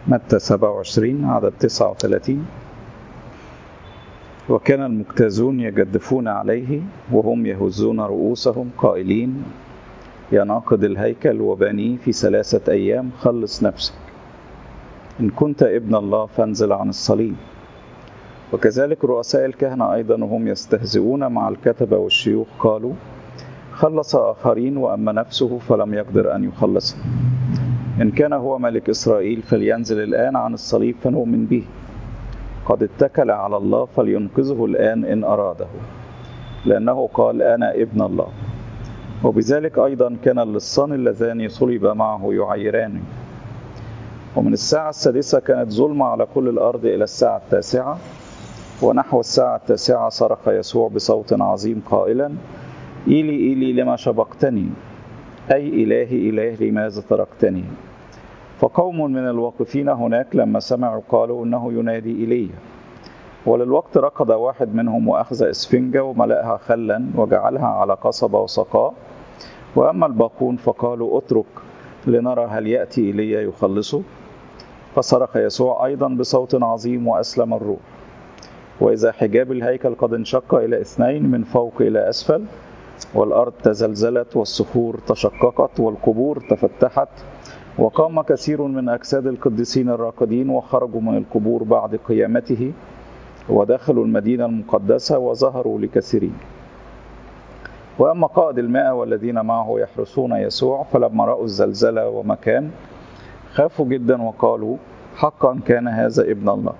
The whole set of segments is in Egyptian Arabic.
متى 27 عدد 39 وكان المجتازون يجدفون عليه وهم يهزون رؤوسهم قائلين يا ناقد الهيكل وبنيه في ثلاثة أيام خلص نفسك إن كنت ابن الله فانزل عن الصليب وكذلك رؤساء الكهنة أيضا وهم يستهزئون مع الكتبة والشيوخ قالوا خلص آخرين وأما نفسه فلم يقدر أن يخلصه إن كان هو ملك إسرائيل فلينزل الآن عن الصليب فنؤمن به قد اتكل على الله فلينقذه الآن إن أراده لأنه قال أنا ابن الله وبذلك أيضا كان اللصان اللذان صلب معه يعيران ومن الساعة السادسة كانت ظلمة على كل الأرض إلى الساعة التاسعة ونحو الساعة التاسعة صرخ يسوع بصوت عظيم قائلا إيلي إيلي لما شبقتني أي إلهي إلهي لماذا تركتني فقوم من الواقفين هناك لما سمعوا قالوا إنه ينادي إلي وللوقت ركض واحد منهم وأخذ إسفنجة وملأها خلا وجعلها على قصبة وسقاء وأما الباقون فقالوا اترك لنرى هل يأتي إلي يخلصه فصرخ يسوع أيضا بصوت عظيم وأسلم الروح وإذا حجاب الهيكل قد انشق إلى اثنين من فوق إلى أسفل والأرض تزلزلت والصخور تشققت والقبور تفتحت وقام كثير من أجساد القديسين الراقدين وخرجوا من القبور بعد قيامته ودخلوا المدينة المقدسة وظهروا لكثيرين وأما قائد الماء والذين معه يحرسون يسوع فلما رأوا الزلزلة ومكان خافوا جدا وقالوا حقا كان هذا ابن الله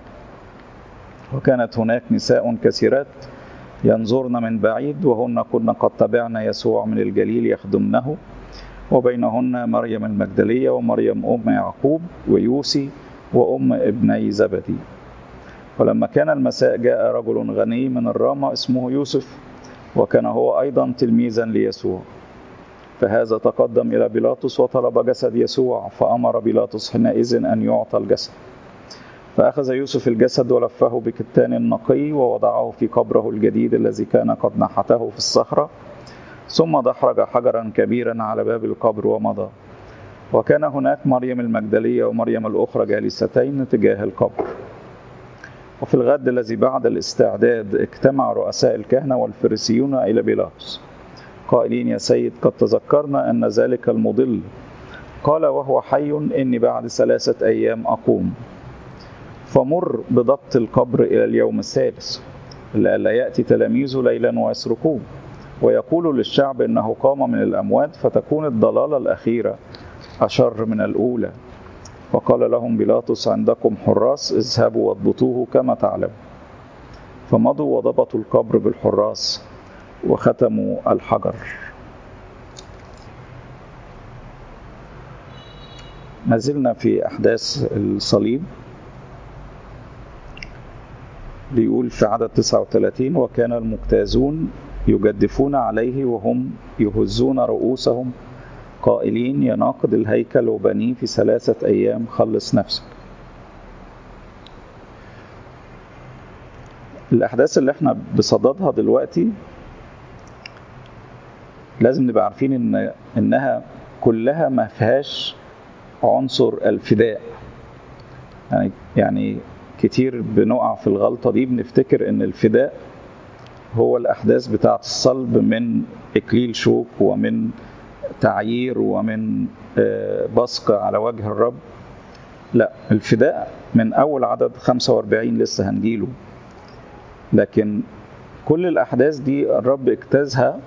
وكانت هناك نساء كثيرات ينظرن من بعيد وهن كن قد تبعن يسوع من الجليل يخدمنه وبينهن مريم المجدلية ومريم أم يعقوب ويوسي وأم ابني زبدي ولما كان المساء جاء رجل غني من الرامة اسمه يوسف وكان هو أيضا تلميذا ليسوع فهذا تقدم إلى بيلاطس وطلب جسد يسوع فأمر بيلاطس حينئذ أن يعطى الجسد فأخذ يوسف الجسد ولفه بكتان نقي ووضعه في قبره الجديد الذي كان قد نحته في الصخرة ثم دحرج حجرا كبيرا على باب القبر ومضى وكان هناك مريم المجدلية ومريم الأخرى جالستين تجاه القبر وفي الغد الذي بعد الاستعداد اجتمع رؤساء الكهنة والفريسيون إلى بيلاطس قائلين يا سيد قد تذكرنا أن ذلك المضل قال وهو حي إني بعد ثلاثة أيام أقوم فمر بضبط القبر إلى اليوم الثالث لئلا يأتي تلاميذه ليلا ويسرقوه ويقول للشعب إنه قام من الأموات فتكون الضلالة الأخيرة أشر من الأولى وقال لهم بيلاطس عندكم حراس اذهبوا واضبطوه كما تعلمون فمضوا وضبطوا القبر بالحراس وختموا الحجر ما زلنا في أحداث الصليب بيقول في عدد 39 وكان المجتازون يجدفون عليه وهم يهزون رؤوسهم قائلين يا ناقد الهيكل وبنيه في ثلاثة أيام خلص نفسك الأحداث اللي احنا بصددها دلوقتي لازم نبقى عارفين إن إنها كلها ما فيهاش عنصر الفداء يعني يعني كتير بنقع في الغلطة دي بنفتكر إن الفداء هو الأحداث بتاعة الصلب من إكليل شوك ومن تعيير ومن بصق على وجه الرب لا الفداء من أول عدد 45 لسه هنجيله لكن كل الأحداث دي الرب اجتازها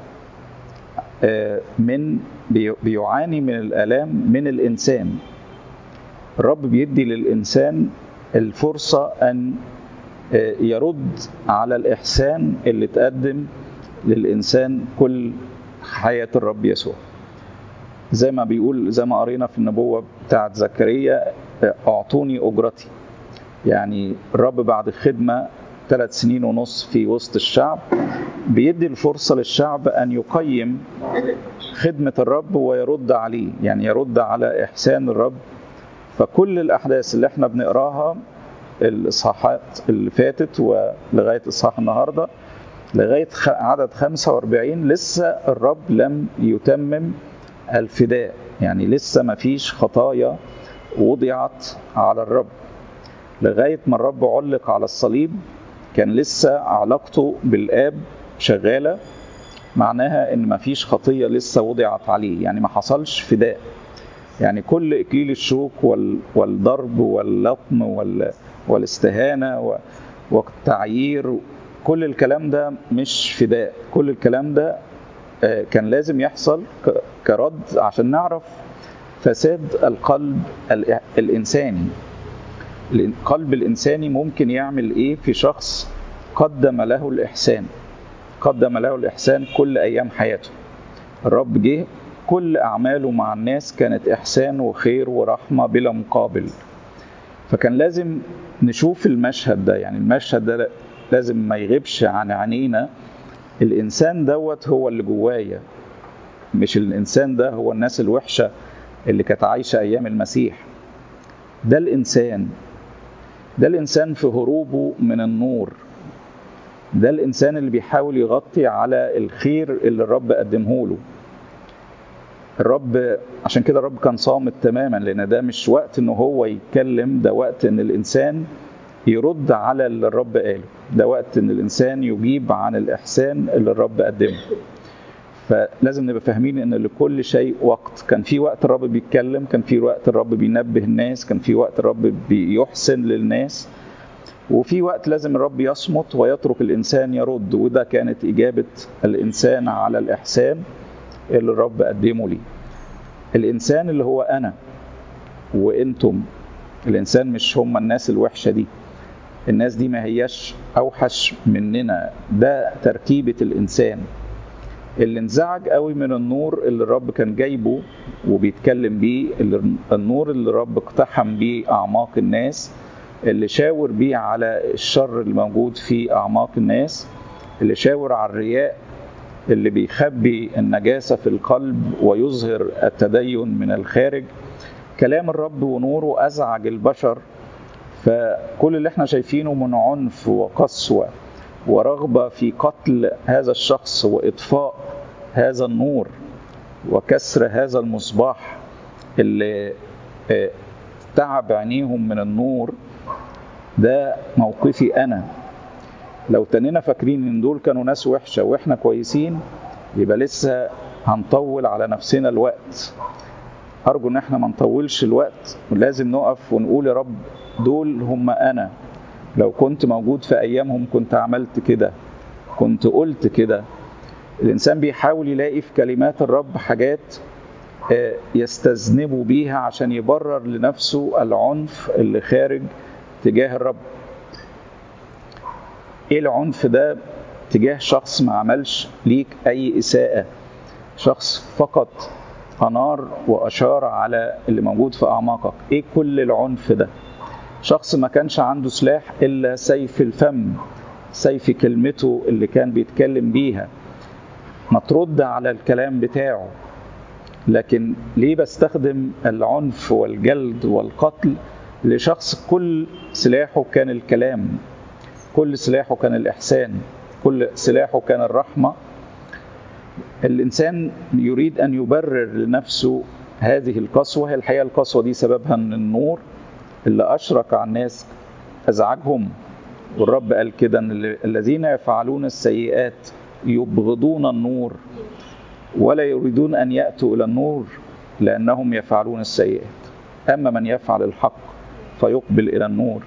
من بيعاني من الآلام من الإنسان الرب بيدي للإنسان الفرصة أن يرد على الإحسان اللي تقدم للإنسان كل حياة الرب يسوع زي ما بيقول زي ما قرينا في النبوة بتاعت زكريا أعطوني أجرتي يعني الرب بعد خدمة ثلاث سنين ونص في وسط الشعب بيدي الفرصة للشعب أن يقيم خدمة الرب ويرد عليه يعني يرد على إحسان الرب فكل الأحداث اللي احنا بنقراها الإصحاحات اللي فاتت ولغاية إصحاح النهاردة لغاية عدد 45 لسه الرب لم يتمم الفداء يعني لسه ما فيش خطايا وضعت على الرب لغاية ما الرب علق على الصليب كان لسه علاقته بالآب شغالة معناها إن مفيش خطية لسه وضعت عليه يعني ما حصلش فداء يعني كل إكليل الشوك والضرب واللطم والاستهانة والتعيير كل الكلام ده مش فداء كل الكلام ده كان لازم يحصل كرد عشان نعرف فساد القلب الإنساني القلب الإنساني ممكن يعمل إيه في شخص قدم له الإحسان قدم له الإحسان كل أيام حياته الرب جه كل أعماله مع الناس كانت إحسان وخير ورحمة بلا مقابل فكان لازم نشوف المشهد ده يعني المشهد ده لازم ما يغيبش عن عينينا الإنسان دوت هو اللي جوايا مش الإنسان ده هو الناس الوحشة اللي كانت عايشة أيام المسيح ده الإنسان ده الإنسان في هروبه من النور ده الإنسان اللي بيحاول يغطي على الخير اللي الرب قدمه له الرب عشان كده الرب كان صامت تماما لأن ده مش وقت إن هو يتكلم ده وقت إن الإنسان يرد على اللي الرب قاله ده وقت إن الإنسان يجيب عن الإحسان اللي الرب قدمه فلازم نبقى فاهمين ان لكل شيء وقت كان في وقت الرب بيتكلم كان في وقت الرب بينبه الناس كان في وقت الرب بيحسن للناس وفي وقت لازم الرب يصمت ويترك الانسان يرد وده كانت اجابه الانسان على الاحسان اللي الرب قدمه لي الانسان اللي هو انا وانتم الانسان مش هم الناس الوحشه دي الناس دي ما هياش اوحش مننا ده تركيبه الانسان اللي انزعج قوي من النور اللي الرب كان جايبه وبيتكلم بيه اللي النور اللي الرب اقتحم بيه اعماق الناس اللي شاور بيه على الشر اللي موجود في اعماق الناس اللي شاور على الرياء اللي بيخبي النجاسه في القلب ويظهر التدين من الخارج كلام الرب ونوره ازعج البشر فكل اللي احنا شايفينه من عنف وقسوه ورغبه في قتل هذا الشخص واطفاء هذا النور وكسر هذا المصباح اللي تعب عينيهم من النور ده موقفي انا لو تننا فاكرين ان دول كانوا ناس وحشه واحنا كويسين يبقى لسه هنطول على نفسنا الوقت ارجو ان احنا ما نطولش الوقت ولازم نقف ونقول يا رب دول هم انا لو كنت موجود في ايامهم كنت عملت كده كنت قلت كده الانسان بيحاول يلاقي في كلمات الرب حاجات يستذنبوا بيها عشان يبرر لنفسه العنف اللي خارج تجاه الرب ايه العنف ده تجاه شخص ما عملش ليك اي اساءه شخص فقط انار واشار على اللي موجود في اعماقك ايه كل العنف ده شخص ما كانش عنده سلاح الا سيف الفم سيف كلمته اللي كان بيتكلم بيها ما ترد على الكلام بتاعه لكن ليه بستخدم العنف والجلد والقتل لشخص كل سلاحه كان الكلام كل سلاحه كان الإحسان كل سلاحه كان الرحمة الإنسان يريد أن يبرر لنفسه هذه القسوة هي الحقيقة القسوة دي سببها أن النور اللي أشرك على الناس أزعجهم والرب قال كده أن الذين يفعلون السيئات يبغضون النور ولا يريدون أن يأتوا إلى النور لأنهم يفعلون السيئات أما من يفعل الحق فيقبل إلى النور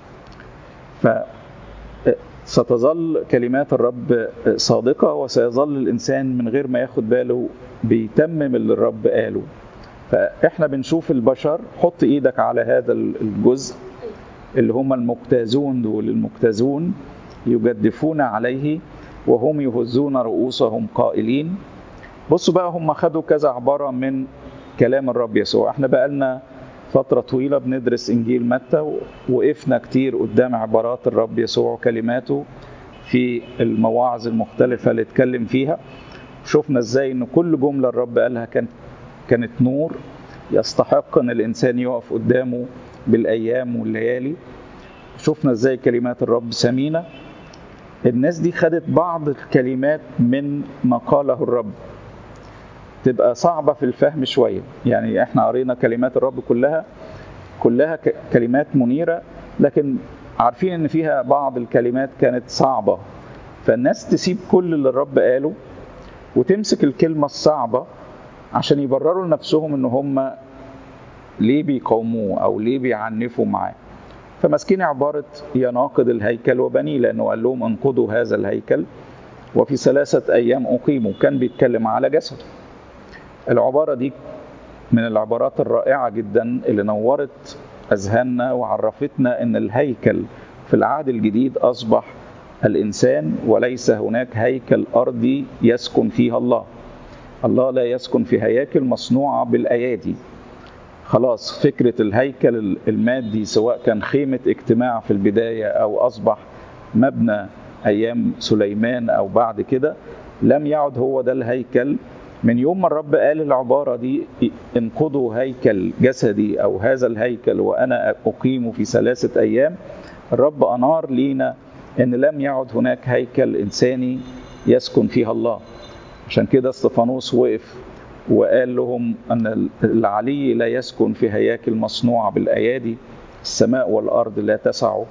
فستظل كلمات الرب صادقة وسيظل الإنسان من غير ما ياخد باله بيتمم اللي الرب قاله فإحنا بنشوف البشر حط إيدك على هذا الجزء اللي هم المجتازون دول المجتازون يجدفون عليه وهم يهزون رؤوسهم قائلين بصوا بقى هم خدوا كذا عبارة من كلام الرب يسوع احنا بقى لنا فترة طويلة بندرس إنجيل متى وقفنا كتير قدام عبارات الرب يسوع وكلماته في المواعظ المختلفة اللي اتكلم فيها شفنا ازاي ان كل جملة الرب قالها كانت كانت نور يستحق ان الانسان يقف قدامه بالايام والليالي شفنا ازاي كلمات الرب ثمينة الناس دي خدت بعض الكلمات من ما قاله الرب تبقى صعبة في الفهم شوية يعني احنا قرينا كلمات الرب كلها كلها كلمات منيرة لكن عارفين ان فيها بعض الكلمات كانت صعبة فالناس تسيب كل اللي الرب قاله وتمسك الكلمة الصعبة عشان يبرروا لنفسهم ان هم ليه بيقاوموه او ليه بيعنفوا معاه فماسكين عبارة يا ناقد الهيكل وبنيه لأنه قال لهم انقضوا هذا الهيكل وفي ثلاثة أيام أقيموا كان بيتكلم على جسده العبارة دي من العبارات الرائعة جدا اللي نورت أذهاننا وعرفتنا أن الهيكل في العهد الجديد أصبح الإنسان وليس هناك هيكل أرضي يسكن فيها الله الله لا يسكن في هياكل مصنوعة بالأيادي خلاص فكرة الهيكل المادي سواء كان خيمة اجتماع في البداية أو أصبح مبنى أيام سليمان أو بعد كده لم يعد هو ده الهيكل من يوم ما الرب قال العبارة دي انقضوا هيكل جسدي أو هذا الهيكل وأنا أقيم في ثلاثة أيام الرب أنار لينا أن لم يعد هناك هيكل إنساني يسكن فيها الله عشان كده استفانوس وقف وقال لهم أن العلي لا يسكن في هياكل مصنوعة بالأيادي السماء والأرض لا تسعه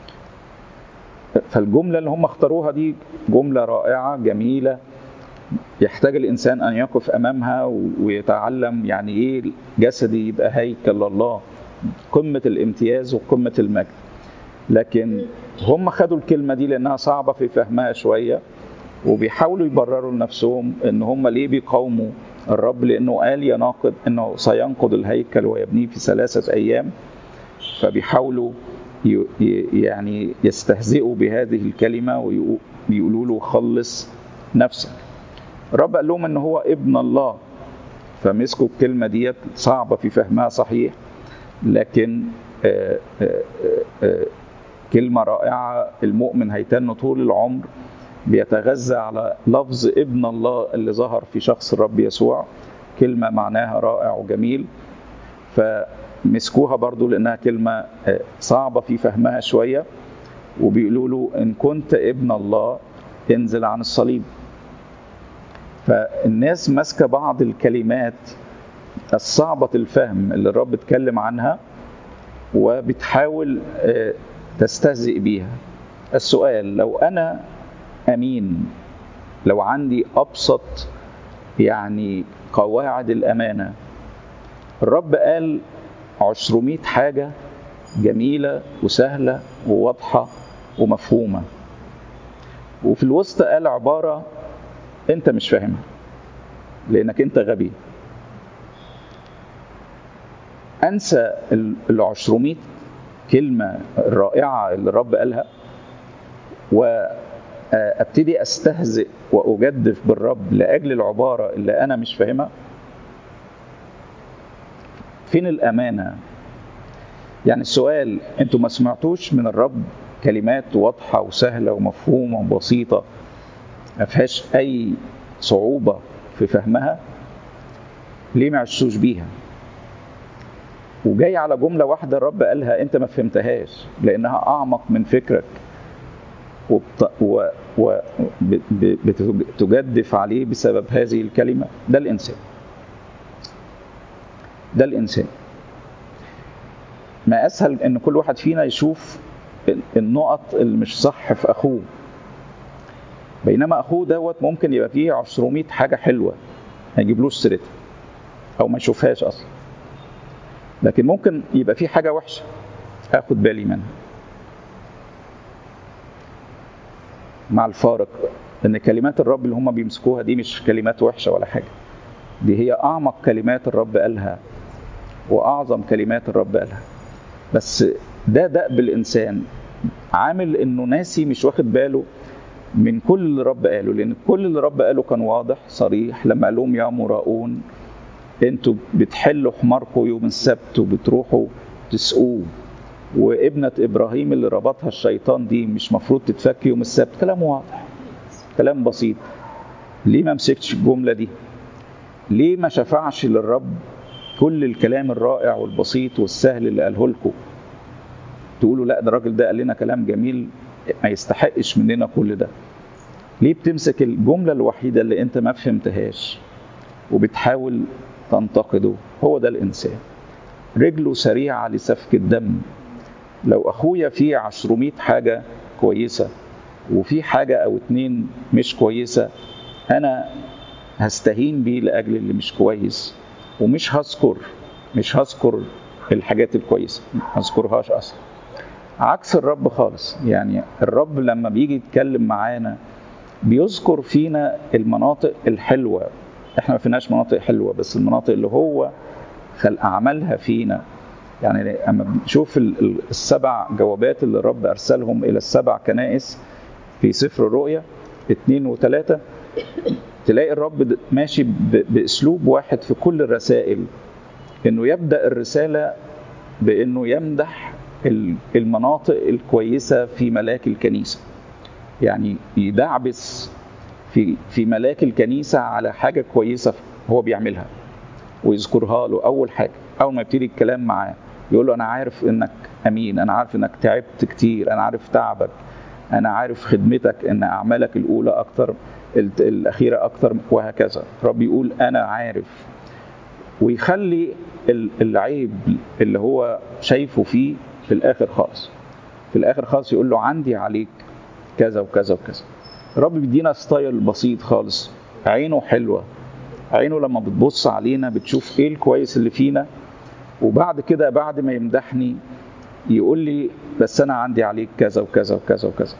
فالجملة اللي هم اختاروها دي جملة رائعة جميلة يحتاج الإنسان أن يقف أمامها ويتعلم يعني إيه جسدي يبقى هيكل الله قمة الامتياز وقمة المجد لكن هم خدوا الكلمة دي لأنها صعبة في فهمها شوية وبيحاولوا يبرروا لنفسهم ان هم ليه بيقاوموا الرب لانه قال يناقض انه سينقض الهيكل ويبنيه في ثلاثه ايام فبيحاولوا يعني يستهزئوا بهذه الكلمه ويقولوا له خلص نفسك الرب قال لهم ان هو ابن الله فمسكوا الكلمه ديت صعبه في فهمها صحيح لكن آآ آآ كلمه رائعه المؤمن هيتن طول العمر بيتغذى على لفظ ابن الله اللي ظهر في شخص الرب يسوع كلمة معناها رائع وجميل فمسكوها برضو لأنها كلمة صعبة في فهمها شوية وبيقولوا له إن كنت ابن الله انزل عن الصليب فالناس ماسكة بعض الكلمات الصعبة الفهم اللي الرب اتكلم عنها وبتحاول تستهزئ بيها السؤال لو أنا امين لو عندي ابسط يعني قواعد الامانه الرب قال عشرمية حاجة جميلة وسهلة وواضحة ومفهومة وفي الوسط قال عبارة انت مش فاهمها لانك انت غبي انسى العشرمية كلمة الرائعة اللي الرب قالها وابتدي استهزئ واجدف بالرب لاجل العباره اللي انا مش فاهمها فين الامانه يعني السؤال انتوا ما سمعتوش من الرب كلمات واضحه وسهله ومفهومه وبسيطه ما فيهاش اي صعوبه في فهمها ليه ما عشتوش بيها وجاي على جمله واحده الرب قالها انت ما فهمتهاش لانها اعمق من فكرك وبتجدف عليه بسبب هذه الكلمة ده الإنسان ده الإنسان ما أسهل إن كل واحد فينا يشوف النقط اللي مش صح في أخوه بينما أخوه دوت ممكن يبقى فيه 200 حاجة حلوة ما يجيبلوش سيرتها أو ما يشوفهاش أصلا لكن ممكن يبقى فيه حاجة وحشة آخد بالي منها مع الفارق ان كلمات الرب اللي هم بيمسكوها دي مش كلمات وحشه ولا حاجه دي هي اعمق كلمات الرب قالها واعظم كلمات الرب قالها بس ده دأب الانسان عامل انه ناسي مش واخد باله من كل اللي الرب قاله لان كل اللي الرب قاله كان واضح صريح لما قال لهم يا مراؤون انتوا بتحلوا حماركم يوم السبت وبتروحوا تسقوه وابنة إبراهيم اللي ربطها الشيطان دي مش مفروض تتفك يوم السبت كلام واضح كلام بسيط ليه ما مسكتش الجملة دي ليه ما شفعش للرب كل الكلام الرائع والبسيط والسهل اللي قاله لكم تقولوا لا ده الراجل ده قال لنا كلام جميل ما يستحقش مننا كل ده ليه بتمسك الجملة الوحيدة اللي انت ما فهمتهاش وبتحاول تنتقده هو ده الإنسان رجله سريعة لسفك الدم لو أخويا فيه عشرمية حاجة كويسة وفي حاجة أو اتنين مش كويسة أنا هستهين بيه لأجل اللي مش كويس ومش هذكر مش هذكر الحاجات الكويسة ما هذكرهاش أصلا عكس الرب خالص يعني الرب لما بيجي يتكلم معانا بيذكر فينا المناطق الحلوة احنا ما فيناش مناطق حلوة بس المناطق اللي هو خلق عملها فينا يعني اما بنشوف السبع جوابات اللي الرب ارسلهم الى السبع كنائس في سفر الرؤيا اثنين وثلاثة تلاقي الرب ماشي باسلوب واحد في كل الرسائل انه يبدا الرساله بانه يمدح المناطق الكويسه في ملاك الكنيسه يعني يدعبس في في ملاك الكنيسه على حاجه كويسه هو بيعملها ويذكرها له اول حاجه اول ما يبتدي الكلام معاه يقول له انا عارف انك امين انا عارف انك تعبت كتير انا عارف تعبك انا عارف خدمتك ان اعمالك الاولى اكتر الاخيره اكتر وهكذا رب يقول انا عارف ويخلي العيب اللي هو شايفه فيه في الاخر خالص في الاخر خالص يقول له عندي عليك كذا وكذا وكذا الرب بيدينا ستايل بسيط خالص عينه حلوه عينه لما بتبص علينا بتشوف ايه الكويس اللي فينا وبعد كده بعد ما يمدحني يقول لي بس انا عندي عليك كذا وكذا وكذا وكذا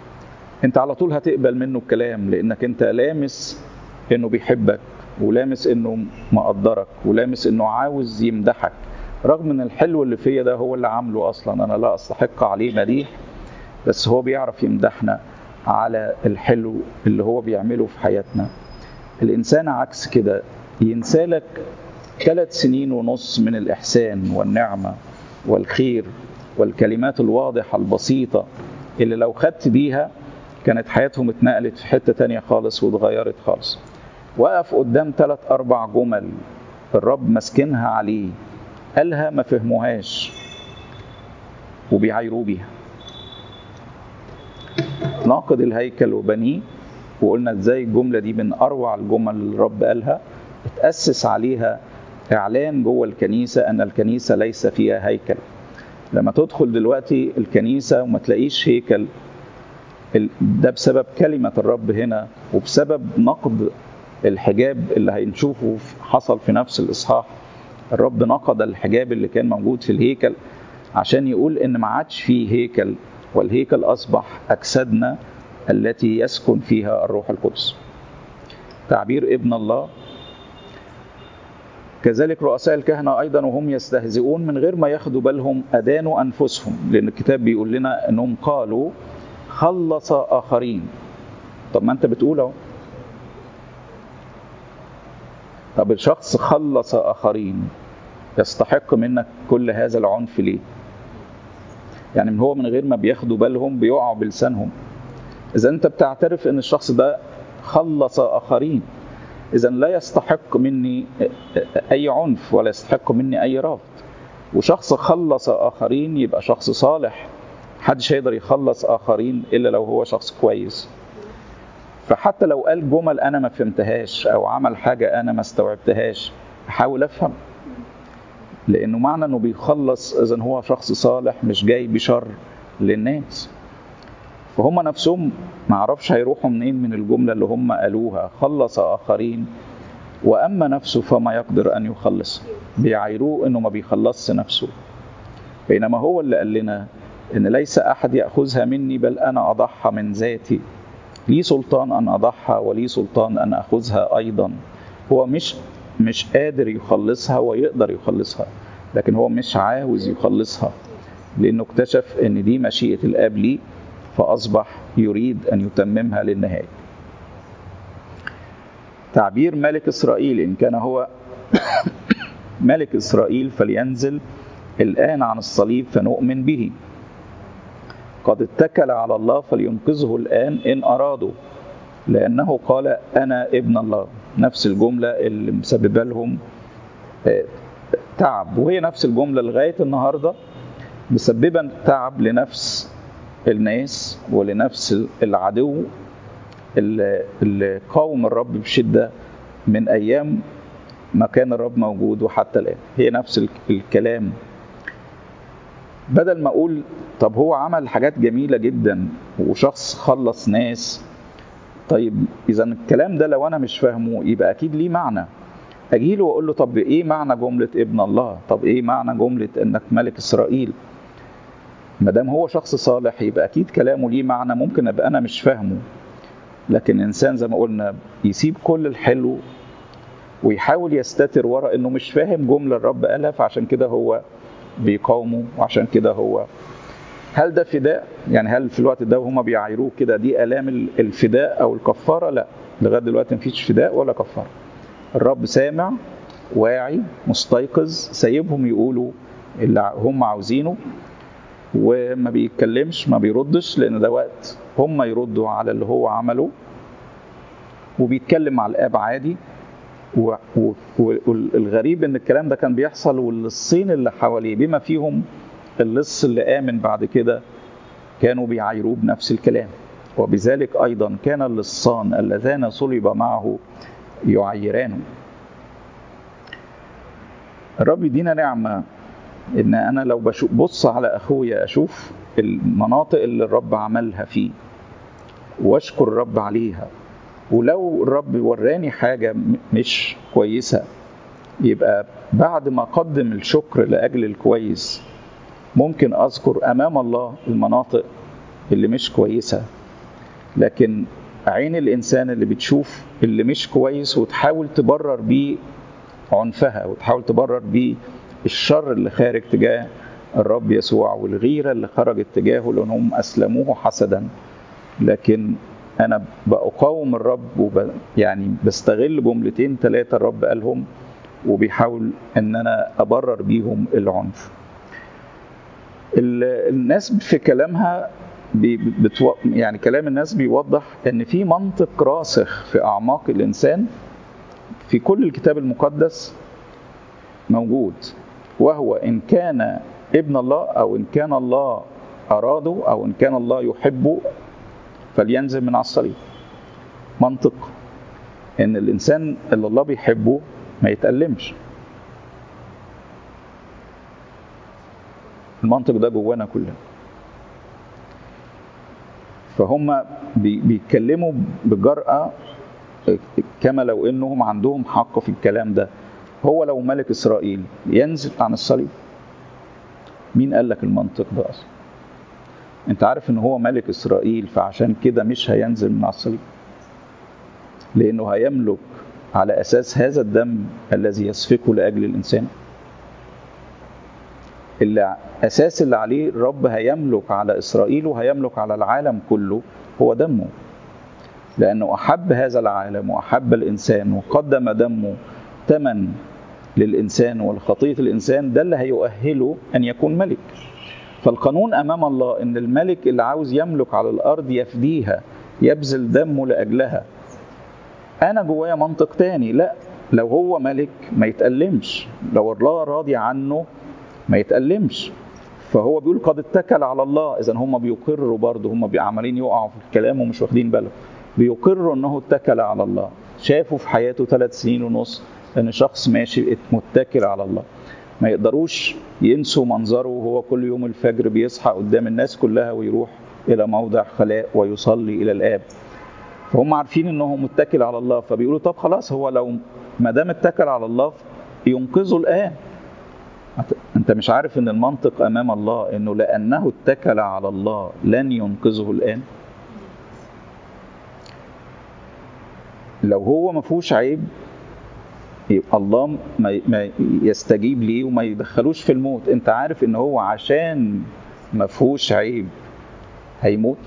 انت على طول هتقبل منه الكلام لانك انت لامس انه بيحبك ولامس انه مقدرك ولامس انه عاوز يمدحك رغم ان الحلو اللي فيا ده هو اللي عامله اصلا انا لا استحق عليه مديح بس هو بيعرف يمدحنا على الحلو اللي هو بيعمله في حياتنا الانسان عكس كده ينسالك ثلاث سنين ونص من الاحسان والنعمه والخير والكلمات الواضحه البسيطه اللي لو خدت بيها كانت حياتهم اتنقلت في حته تانية خالص واتغيرت خالص وقف قدام ثلاث اربع جمل الرب ماسكنها عليه قالها ما فهموهاش وبيعايروه بيها ناقد الهيكل وبنيه وقلنا ازاي الجمله دي من اروع الجمل اللي الرب قالها اتاسس عليها اعلان جوه الكنيسه ان الكنيسه ليس فيها هيكل لما تدخل دلوقتي الكنيسه وما تلاقيش هيكل ده بسبب كلمه الرب هنا وبسبب نقد الحجاب اللي هنشوفه حصل في نفس الاصحاح الرب نقض الحجاب اللي كان موجود في الهيكل عشان يقول ان ما عادش فيه هيكل والهيكل اصبح اجسادنا التي يسكن فيها الروح القدس تعبير ابن الله كذلك رؤساء الكهنة أيضا وهم يستهزئون من غير ما ياخدوا بالهم أدانوا أنفسهم لأن الكتاب بيقول لنا أنهم قالوا خلص آخرين طب ما أنت بتقول أهو طب الشخص خلص آخرين يستحق منك كل هذا العنف ليه؟ يعني من هو من غير ما بياخدوا بالهم بيقعوا بلسانهم إذا أنت بتعترف أن الشخص ده خلص آخرين إذا لا يستحق مني أي عنف ولا يستحق مني أي رفض وشخص خلص آخرين يبقى شخص صالح محدش هيقدر يخلص آخرين إلا لو هو شخص كويس فحتى لو قال جمل أنا ما فهمتهاش أو عمل حاجة أنا ما استوعبتهاش أحاول أفهم لأنه معنى أنه بيخلص إذا هو شخص صالح مش جاي بشر للناس فهم نفسهم ما عرفش هيروحوا منين من الجملة اللي هم قالوها خلص آخرين وأما نفسه فما يقدر أن يخلص بيعايروه أنه ما بيخلصش نفسه بينما هو اللي قال لنا أن ليس أحد يأخذها مني بل أنا أضحى من ذاتي لي سلطان أن أضحى ولي سلطان أن أخذها أيضا هو مش مش قادر يخلصها ويقدر يخلصها لكن هو مش عاوز يخلصها لأنه اكتشف أن دي مشيئة الآب ليه فأصبح يريد أن يتممها للنهاية تعبير ملك إسرائيل إن كان هو ملك إسرائيل فلينزل الآن عن الصليب فنؤمن به قد اتكل على الله فلينقذه الآن إن أرادوا لأنه قال أنا ابن الله نفس الجملة اللي مسببة لهم تعب وهي نفس الجملة لغاية النهاردة مسببا تعب لنفس الناس ولنفس العدو اللي قاوم الرب بشدة من أيام ما كان الرب موجود وحتى الآن هي نفس الكلام بدل ما أقول طب هو عمل حاجات جميلة جدا وشخص خلص ناس طيب إذا الكلام ده لو أنا مش فاهمه يبقى أكيد ليه معنى أجيله وأقول له طب إيه معنى جملة ابن الله طب إيه معنى جملة إنك ملك إسرائيل ما دام هو شخص صالح يبقى أكيد كلامه ليه معنى ممكن أبقى أنا مش فاهمه لكن إنسان زي ما قلنا يسيب كل الحلو ويحاول يستتر ورا انه مش فاهم جمله الرب قالها فعشان كده هو بيقاومه وعشان كده هو هل ده فداء؟ يعني هل في الوقت ده وهم بيعايروه كده دي الام الفداء او الكفاره؟ لا لغايه دلوقتي مفيش فداء ولا كفاره. الرب سامع واعي مستيقظ سايبهم يقولوا اللي هم عاوزينه وما بيتكلمش ما بيردش لان ده وقت هم يردوا على اللي هو عمله وبيتكلم مع الاب عادي والغريب ان الكلام ده كان بيحصل واللصين اللي حواليه بما فيهم اللص اللي امن بعد كده كانوا بيعايروه بنفس الكلام وبذلك ايضا كان اللصان اللذان صلب معه يعيرانه الرب يدينا نعمه ان انا لو ببص على اخويا اشوف المناطق اللي الرب عملها فيه واشكر الرب عليها ولو الرب وراني حاجة مش كويسة يبقى بعد ما أقدم الشكر لأجل الكويس ممكن أذكر أمام الله المناطق اللي مش كويسة لكن عين الإنسان اللي بتشوف اللي مش كويس وتحاول تبرر بيه عنفها وتحاول تبرر بيه الشر اللي خارج تجاه الرب يسوع والغيرة اللي خرجت تجاهه لأنهم أسلموه حسدا لكن انا بقاوم الرب وب... يعني بستغل جملتين ثلاثه الرب قالهم وبيحاول ان انا ابرر بيهم العنف الناس في كلامها بي بتو... يعني كلام الناس بيوضح ان في منطق راسخ في اعماق الانسان في كل الكتاب المقدس موجود وهو ان كان ابن الله او ان كان الله اراده او ان كان الله يحبه فلينزل من على الصليب منطق ان الانسان اللي الله بيحبه ما يتألمش المنطق ده جوانا كلنا فهم بيتكلموا بجرأة كما لو انهم عندهم حق في الكلام ده هو لو ملك اسرائيل ينزل عن الصليب مين قال لك المنطق ده اصلا انت عارف ان هو ملك اسرائيل فعشان كده مش هينزل من على الصليب لانه هيملك على اساس هذا الدم الذي يسفكه لاجل الانسان اللي اساس اللي عليه الرب هيملك على اسرائيل وهيملك على العالم كله هو دمه لانه احب هذا العالم واحب الانسان وقدم دمه ثمن للانسان ولخطيه الانسان ده اللي هيؤهله ان يكون ملك فالقانون امام الله ان الملك اللي عاوز يملك على الارض يفديها يبذل دمه لاجلها انا جوايا منطق تاني لا لو هو ملك ما يتألمش لو الله راضي عنه ما يتألمش فهو بيقول قد اتكل على الله اذا هم بيقروا برضه هم عمالين يقعوا في الكلام ومش واخدين بالهم بيقروا انه اتكل على الله شافوا في حياته ثلاث سنين ونص ان شخص ماشي متكل على الله ما يقدروش ينسوا منظره وهو كل يوم الفجر بيصحى قدام الناس كلها ويروح الى موضع خلاء ويصلي الى الاب فهم عارفين انه متكل على الله فبيقولوا طب خلاص هو لو ما دام اتكل على الله ينقذه الان انت مش عارف ان المنطق امام الله انه لانه اتكل على الله لن ينقذه الان لو هو ما فيهوش عيب يبقى الله ما يستجيب ليه وما يدخلوش في الموت انت عارف ان هو عشان ما فيهوش عيب هيموت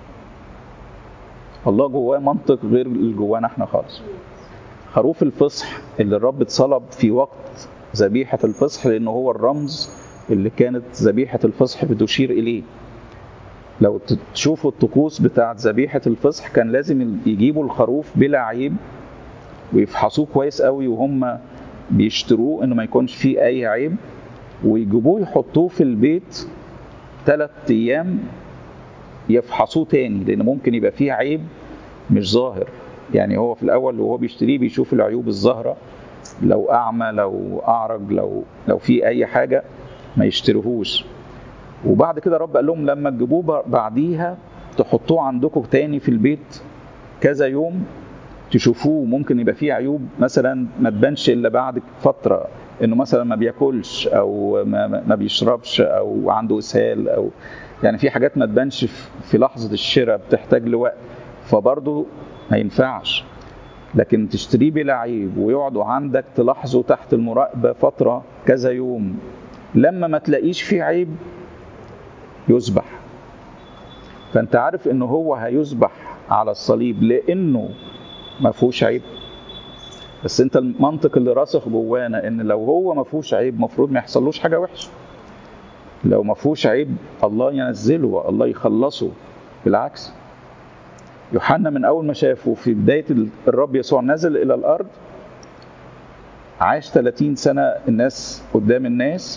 الله جواه منطق غير اللي جوانا احنا خالص خروف الفصح اللي الرب اتصلب في وقت ذبيحة الفصح لأنه هو الرمز اللي كانت ذبيحة الفصح بتشير إليه لو تشوفوا الطقوس بتاعت ذبيحة الفصح كان لازم يجيبوا الخروف بلا عيب ويفحصوه كويس قوي وهم بيشتروه انه ما يكونش فيه اي عيب ويجيبوه يحطوه في البيت ثلاث ايام يفحصوه تاني لان ممكن يبقى فيه عيب مش ظاهر يعني هو في الاول وهو بيشتريه بيشوف العيوب الظاهره لو اعمى لو اعرج لو لو في اي حاجه ما يشتروهوش وبعد كده رب قال لهم لما تجيبوه بعديها تحطوه عندكم تاني في البيت كذا يوم تشوفوه ممكن يبقى فيه عيوب مثلا ما تبانش الا بعد فتره انه مثلا ما بياكلش او ما, ما بيشربش او عنده اسهال او يعني في حاجات ما تبانش في لحظه الشراء بتحتاج لوقت فبرضه ما ينفعش لكن تشتريه بلا عيب ويقعدوا عندك تلاحظه تحت المراقبه فتره كذا يوم لما ما تلاقيش فيه عيب يذبح فانت عارف انه هو هيذبح على الصليب لانه ما فيهوش عيب بس انت المنطق اللي راسخ جوانا ان لو هو ما فيهوش عيب المفروض ما يحصلوش حاجه وحشه لو ما فيهوش عيب الله ينزله الله يخلصه بالعكس يوحنا من اول ما شافه في بدايه الرب يسوع نزل الى الارض عاش 30 سنه الناس قدام الناس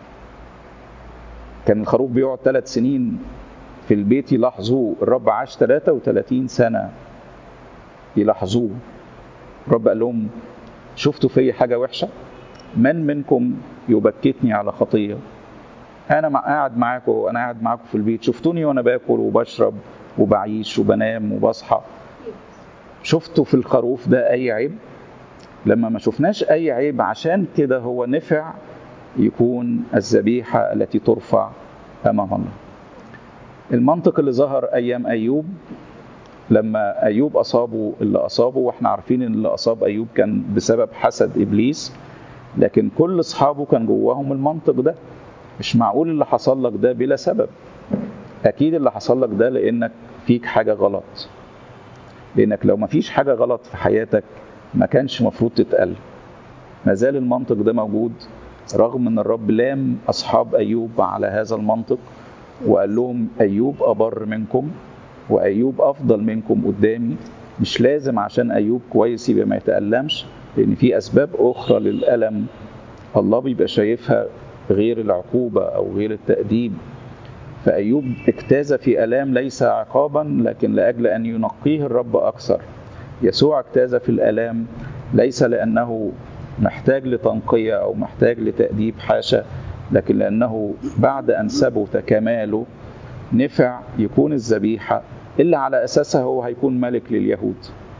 كان الخروف بيقعد ثلاث سنين في البيت يلاحظوه الرب عاش 33 سنه يلاحظوه الرب قال لهم شفتوا في حاجه وحشه من منكم يبكتني على خطيه انا مع قاعد معاكم وانا قاعد معاكم في البيت شفتوني وانا باكل وبشرب وبعيش وبنام وبصحى شفتوا في الخروف ده اي عيب لما ما شفناش اي عيب عشان كده هو نفع يكون الذبيحه التي ترفع امام الله المنطق اللي ظهر ايام ايوب لما ايوب اصابه اللي اصابه واحنا عارفين ان اللي اصاب ايوب كان بسبب حسد ابليس لكن كل اصحابه كان جواهم المنطق ده مش معقول اللي حصل لك ده بلا سبب اكيد اللي حصل لك ده لانك فيك حاجه غلط لانك لو ما فيش حاجه غلط في حياتك ما كانش مفروض تتقل ما زال المنطق ده موجود رغم ان الرب لام اصحاب ايوب على هذا المنطق وقال لهم ايوب ابر منكم وايوب افضل منكم قدامي مش لازم عشان ايوب كويس يبقى ما يتالمش لان في اسباب اخرى للالم الله بيبقى شايفها غير العقوبه او غير التاديب فايوب اجتاز في الام ليس عقابا لكن لاجل ان ينقيه الرب اكثر يسوع اجتاز في الالام ليس لانه محتاج لتنقيه او محتاج لتاديب حاشا لكن لانه بعد ان ثبت كماله نفع يكون الذبيحه اللي على اساسها هو هيكون ملك لليهود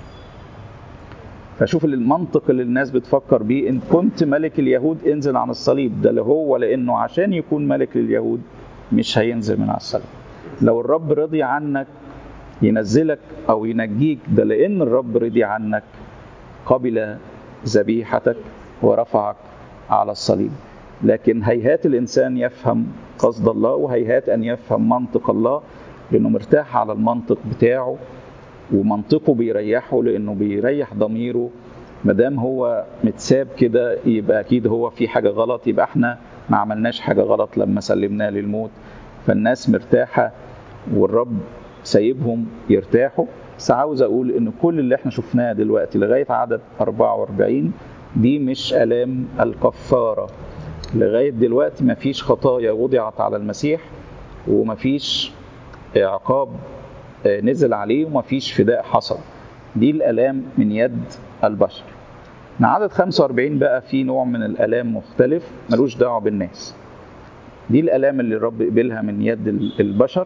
فشوف المنطق اللي الناس بتفكر بيه ان كنت ملك اليهود انزل عن الصليب ده اللي هو لانه عشان يكون ملك لليهود مش هينزل من على الصليب لو الرب رضي عنك ينزلك او ينجيك ده لان الرب رضي عنك قبل ذبيحتك ورفعك على الصليب لكن هيهات الانسان يفهم قصد الله وهيهات ان يفهم منطق الله لانه مرتاح على المنطق بتاعه ومنطقه بيريحه لانه بيريح ضميره ما دام هو متساب كده يبقى اكيد هو في حاجه غلط يبقى احنا ما عملناش حاجه غلط لما سلمناه للموت فالناس مرتاحه والرب سايبهم يرتاحوا بس عاوز اقول ان كل اللي احنا شفناه دلوقتي لغايه عدد 44 دي مش الام الكفاره لغايه دلوقتي ما فيش خطايا وضعت على المسيح وما فيش عقاب نزل عليه وما فيش فداء حصل دي الالام من يد البشر من عدد 45 بقى في نوع من الالام مختلف ملوش دعوه بالناس دي الالام اللي الرب قبلها من يد البشر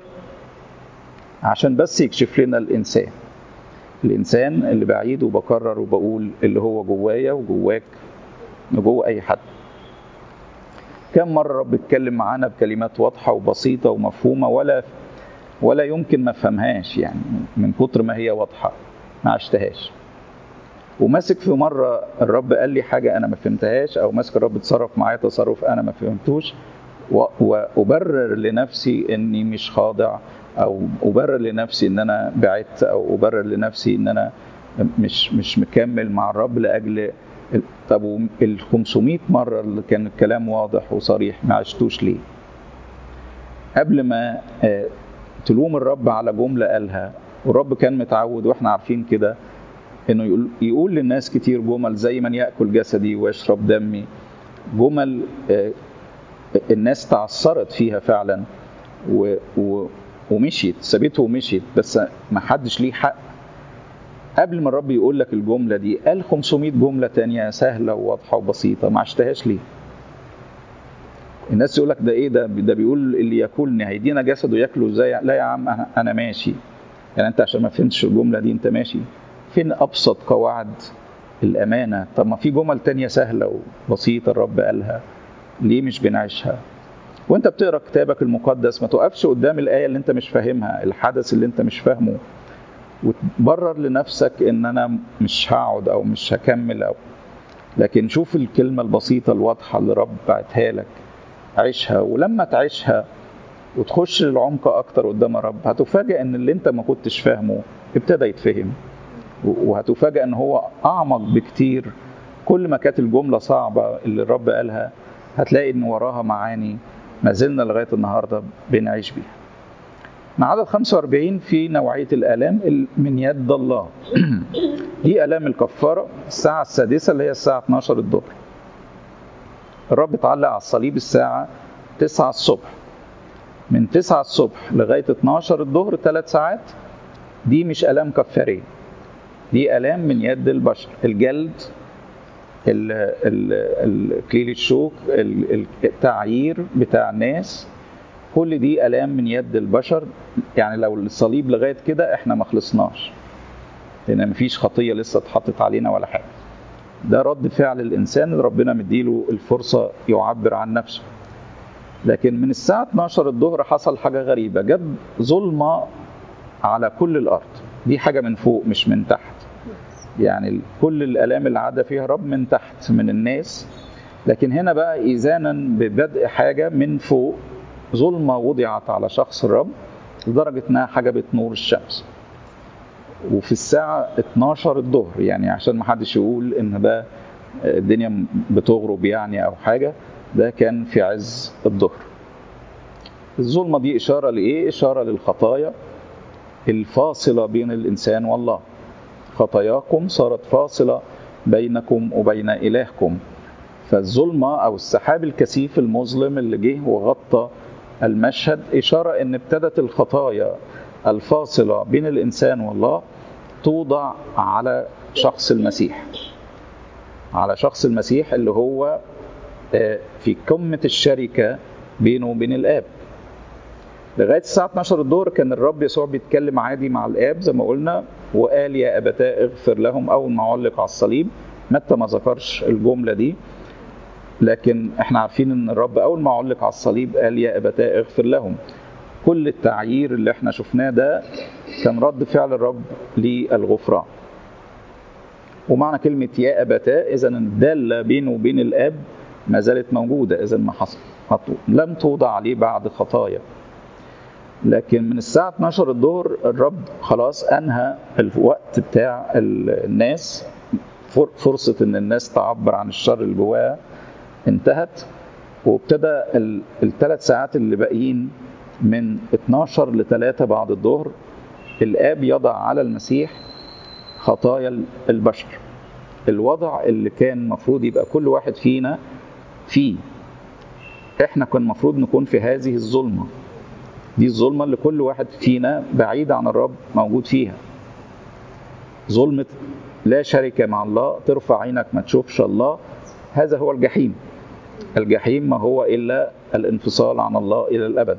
عشان بس يكشف لنا الانسان الانسان اللي بعيد وبكرر وبقول اللي هو جوايا وجواك وجوه اي حد كم مرة رب اتكلم معانا بكلمات واضحة وبسيطة ومفهومة ولا ولا يمكن ما افهمهاش يعني من كتر ما هي واضحة ما عشتهاش وماسك في مرة الرب قال لي حاجة أنا ما فهمتهاش أو ماسك الرب اتصرف معايا تصرف أنا ما فهمتوش وأبرر لنفسي إني مش خاضع أو أبرر لنفسي إن أنا بعدت أو أبرر لنفسي إن أنا مش مش مكمل مع الرب لأجل طب ال 500 مرة اللي كان الكلام واضح وصريح ما عشتوش ليه؟ قبل ما تلوم الرب على جملة قالها والرب كان متعود واحنا عارفين كده انه يقول, يقول للناس كتير جمل زي من ياكل جسدي ويشرب دمي جمل الناس تعثرت فيها فعلا و و ومشيت سابته ومشيت بس ما حدش ليه حق قبل ما الرب يقول لك الجملة دي قال 500 جملة تانية سهلة وواضحة وبسيطة ما عشتهاش ليه الناس يقول لك ده ايه ده ده بيقول اللي ياكلني هيدينا جسده ياكله ازاي لا يا عم انا انا ماشي يعني انت عشان ما فهمتش الجمله دي انت ماشي فين ابسط قواعد الامانه طب ما في جمل تانية سهله وبسيطه الرب قالها ليه مش بنعيشها وانت بتقرا كتابك المقدس ما توقفش قدام الايه اللي انت مش فاهمها الحدث اللي انت مش فاهمه وتبرر لنفسك ان انا مش هقعد او مش هكمل او لكن شوف الكلمه البسيطه الواضحه اللي رب بعتها لك عيشها ولما تعيشها وتخش للعمق اكتر قدام الرب هتفاجئ ان اللي انت ما كنتش فاهمه ابتدى يتفهم وهتفاجئ ان هو اعمق بكتير كل ما كانت الجمله صعبه اللي الرب قالها هتلاقي ان وراها معاني ما زلنا لغايه النهارده بنعيش بيها. مع عدد 45 في نوعيه الالام من يد الله. دي الام الكفاره الساعه السادسه اللي هي الساعه 12 الظهر. الرب اتعلق على الصليب الساعه 9 الصبح. من 9 الصبح لغايه 12 الظهر ثلاث ساعات دي مش الام كفاريه. دي الام من يد البشر، الجلد الكليل الشوك التعيير بتاع الناس كل دي الام من يد البشر يعني لو الصليب لغايه كده احنا ما خلصناش لان مفيش خطيه لسه اتحطت علينا ولا حاجه ده رد فعل الانسان اللي ربنا مديله الفرصه يعبر عن نفسه لكن من الساعه 12 الظهر حصل حاجه غريبه جاب ظلمه على كل الارض دي حاجه من فوق مش من تحت يعني كل الالام اللي عدى فيها رب من تحت من الناس لكن هنا بقى ايذانا ببدء حاجه من فوق ظلمه وضعت على شخص الرب لدرجه انها حجبت نور الشمس وفي الساعه 12 الظهر يعني عشان ما حدش يقول ان ده الدنيا بتغرب يعني او حاجه ده كان في عز الظهر الظلمه دي اشاره لايه اشاره للخطايا الفاصله بين الانسان والله خطاياكم صارت فاصلة بينكم وبين إلهكم فالظلمة أو السحاب الكثيف المظلم اللي جه وغطى المشهد إشارة أن ابتدت الخطايا الفاصلة بين الإنسان والله توضع على شخص المسيح على شخص المسيح اللي هو في قمة الشركة بينه وبين الآب لغايه الساعه 12 الظهر كان الرب يسوع بيتكلم عادي مع الاب زي ما قلنا وقال يا ابتاه اغفر لهم اول ما علق على الصليب متى ما ذكرش الجمله دي لكن احنا عارفين ان الرب اول ما علق على الصليب قال يا ابتاه اغفر لهم كل التعيير اللي احنا شفناه ده كان رد فعل الرب للغفران ومعنى كلمة يا أبتاه إذا الدالة بينه وبين الآب ما زالت موجودة إذا ما حصل لم توضع عليه بعد خطايا لكن من الساعة 12 الظهر الرب خلاص أنهى الوقت بتاع الناس فرصة إن الناس تعبر عن الشر اللي جواها انتهت وابتدى الثلاث ساعات اللي باقيين من 12 ل 3 بعد الظهر الآب يضع على المسيح خطايا البشر الوضع اللي كان المفروض يبقى كل واحد فينا فيه احنا كان المفروض نكون في هذه الظلمه دي الظلمة اللي كل واحد فينا بعيد عن الرب موجود فيها ظلمة لا شركة مع الله ترفع عينك ما تشوفش الله هذا هو الجحيم الجحيم ما هو إلا الانفصال عن الله إلى الأبد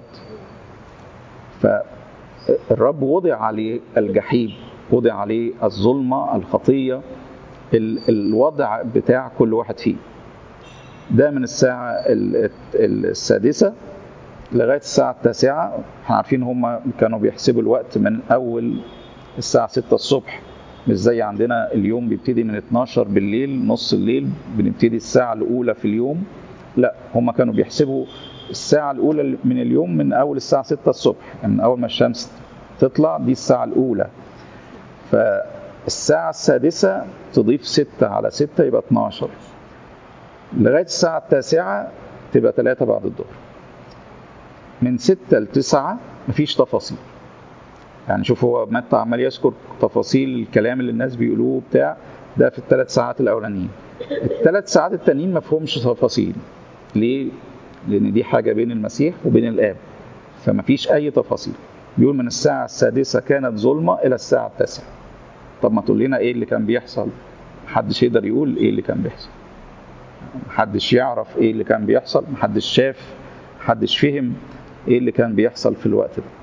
فالرب وضع عليه الجحيم وضع عليه الظلمة الخطية الوضع بتاع كل واحد فيه ده من الساعة السادسة لغايه الساعه التاسعه احنا عارفين هم كانوا بيحسبوا الوقت من اول الساعه 6 الصبح مش زي عندنا اليوم بيبتدي من 12 بالليل نص الليل بنبتدي الساعه الاولى في اليوم لا هم كانوا بيحسبوا الساعه الاولى من اليوم من اول الساعه 6 الصبح يعني من اول ما الشمس تطلع دي الساعه الاولى فالساعه السادسه تضيف 6 على 6 يبقى 12 لغايه الساعه التاسعه تبقى 3 بعد الظهر من ستة لتسعة مفيش تفاصيل يعني شوف هو متى عمال يذكر تفاصيل الكلام اللي الناس بيقولوه بتاع ده في الثلاث ساعات الاولانيين الثلاث ساعات التانيين ما فيهمش تفاصيل ليه لان دي حاجه بين المسيح وبين الاب فما فيش اي تفاصيل بيقول من الساعه السادسه كانت ظلمه الى الساعه التاسعه طب ما تقول لنا ايه اللي كان بيحصل محدش يقدر يقول ايه اللي كان بيحصل محدش يعرف ايه اللي كان بيحصل محدش شاف محدش فهم ايه اللي كان بيحصل في الوقت ده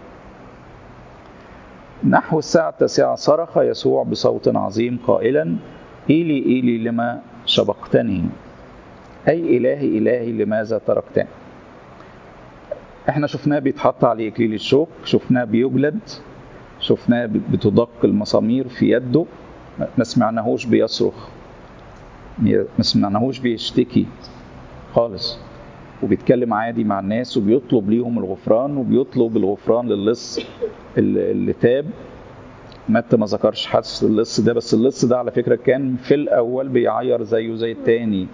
نحو الساعة التاسعة صرخ يسوع بصوت عظيم قائلا إيلي إيلي لما شبقتني أي إلهي إلهي لماذا تركتني احنا شفناه بيتحط عليه إكليل الشوك شفناه بيجلد شفناه بتدق المسامير في يده ما سمعناهوش بيصرخ ما سمعناهوش بيشتكي خالص وبيتكلم عادي مع الناس وبيطلب ليهم الغفران وبيطلب الغفران للص اللي تاب متى ما ذكرش حدث اللص ده بس اللص ده على فكره كان في الاول بيعير زيه زي التاني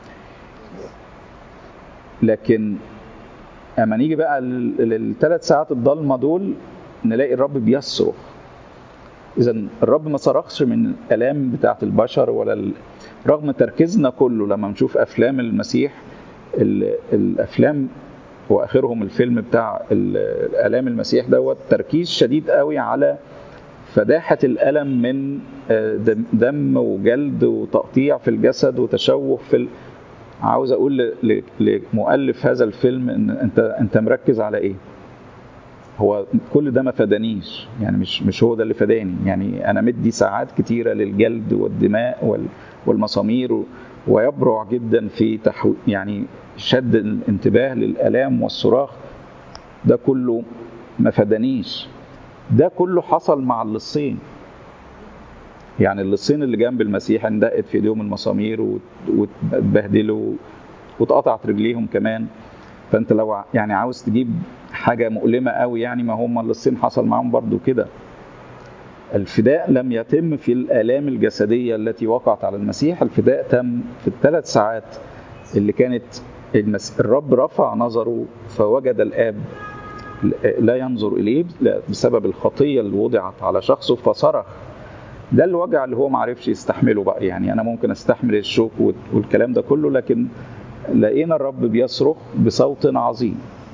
لكن اما نيجي بقى للثلاث ساعات الضلمه دول نلاقي الرب بيصرخ اذا الرب ما صرخش من الالام بتاعه البشر ولا ال... رغم تركيزنا كله لما نشوف افلام المسيح الافلام واخرهم الفيلم بتاع الام المسيح دوت تركيز شديد قوي على فداحه الالم من دم وجلد وتقطيع في الجسد وتشوه في ال... عاوز اقول لمؤلف هذا الفيلم ان انت انت مركز على ايه هو كل ده ما فادانيش يعني مش مش هو ده اللي فاداني يعني انا مدي ساعات كتيره للجلد والدماء وال والمسامير ويبرع جدا في تحو يعني شد الانتباه للالام والصراخ ده كله ما فادانيش ده كله حصل مع اللصين يعني اللصين اللي جنب المسيح اندقت في ايديهم المسامير واتبهدلوا واتقطعت رجليهم كمان فانت لو يعني عاوز تجيب حاجه مؤلمه قوي يعني ما هم اللصين حصل معاهم برضو كده الفداء لم يتم في الآلام الجسدية التي وقعت على المسيح الفداء تم في الثلاث ساعات اللي كانت المس... الرب رفع نظره فوجد الآب لا ينظر إليه بسبب الخطية اللي وضعت على شخصه فصرخ ده الوجع اللي هو ما عرفش يستحمله بقى يعني أنا ممكن أستحمل الشوك والكلام ده كله لكن لقينا الرب بيصرخ بصوت عظيم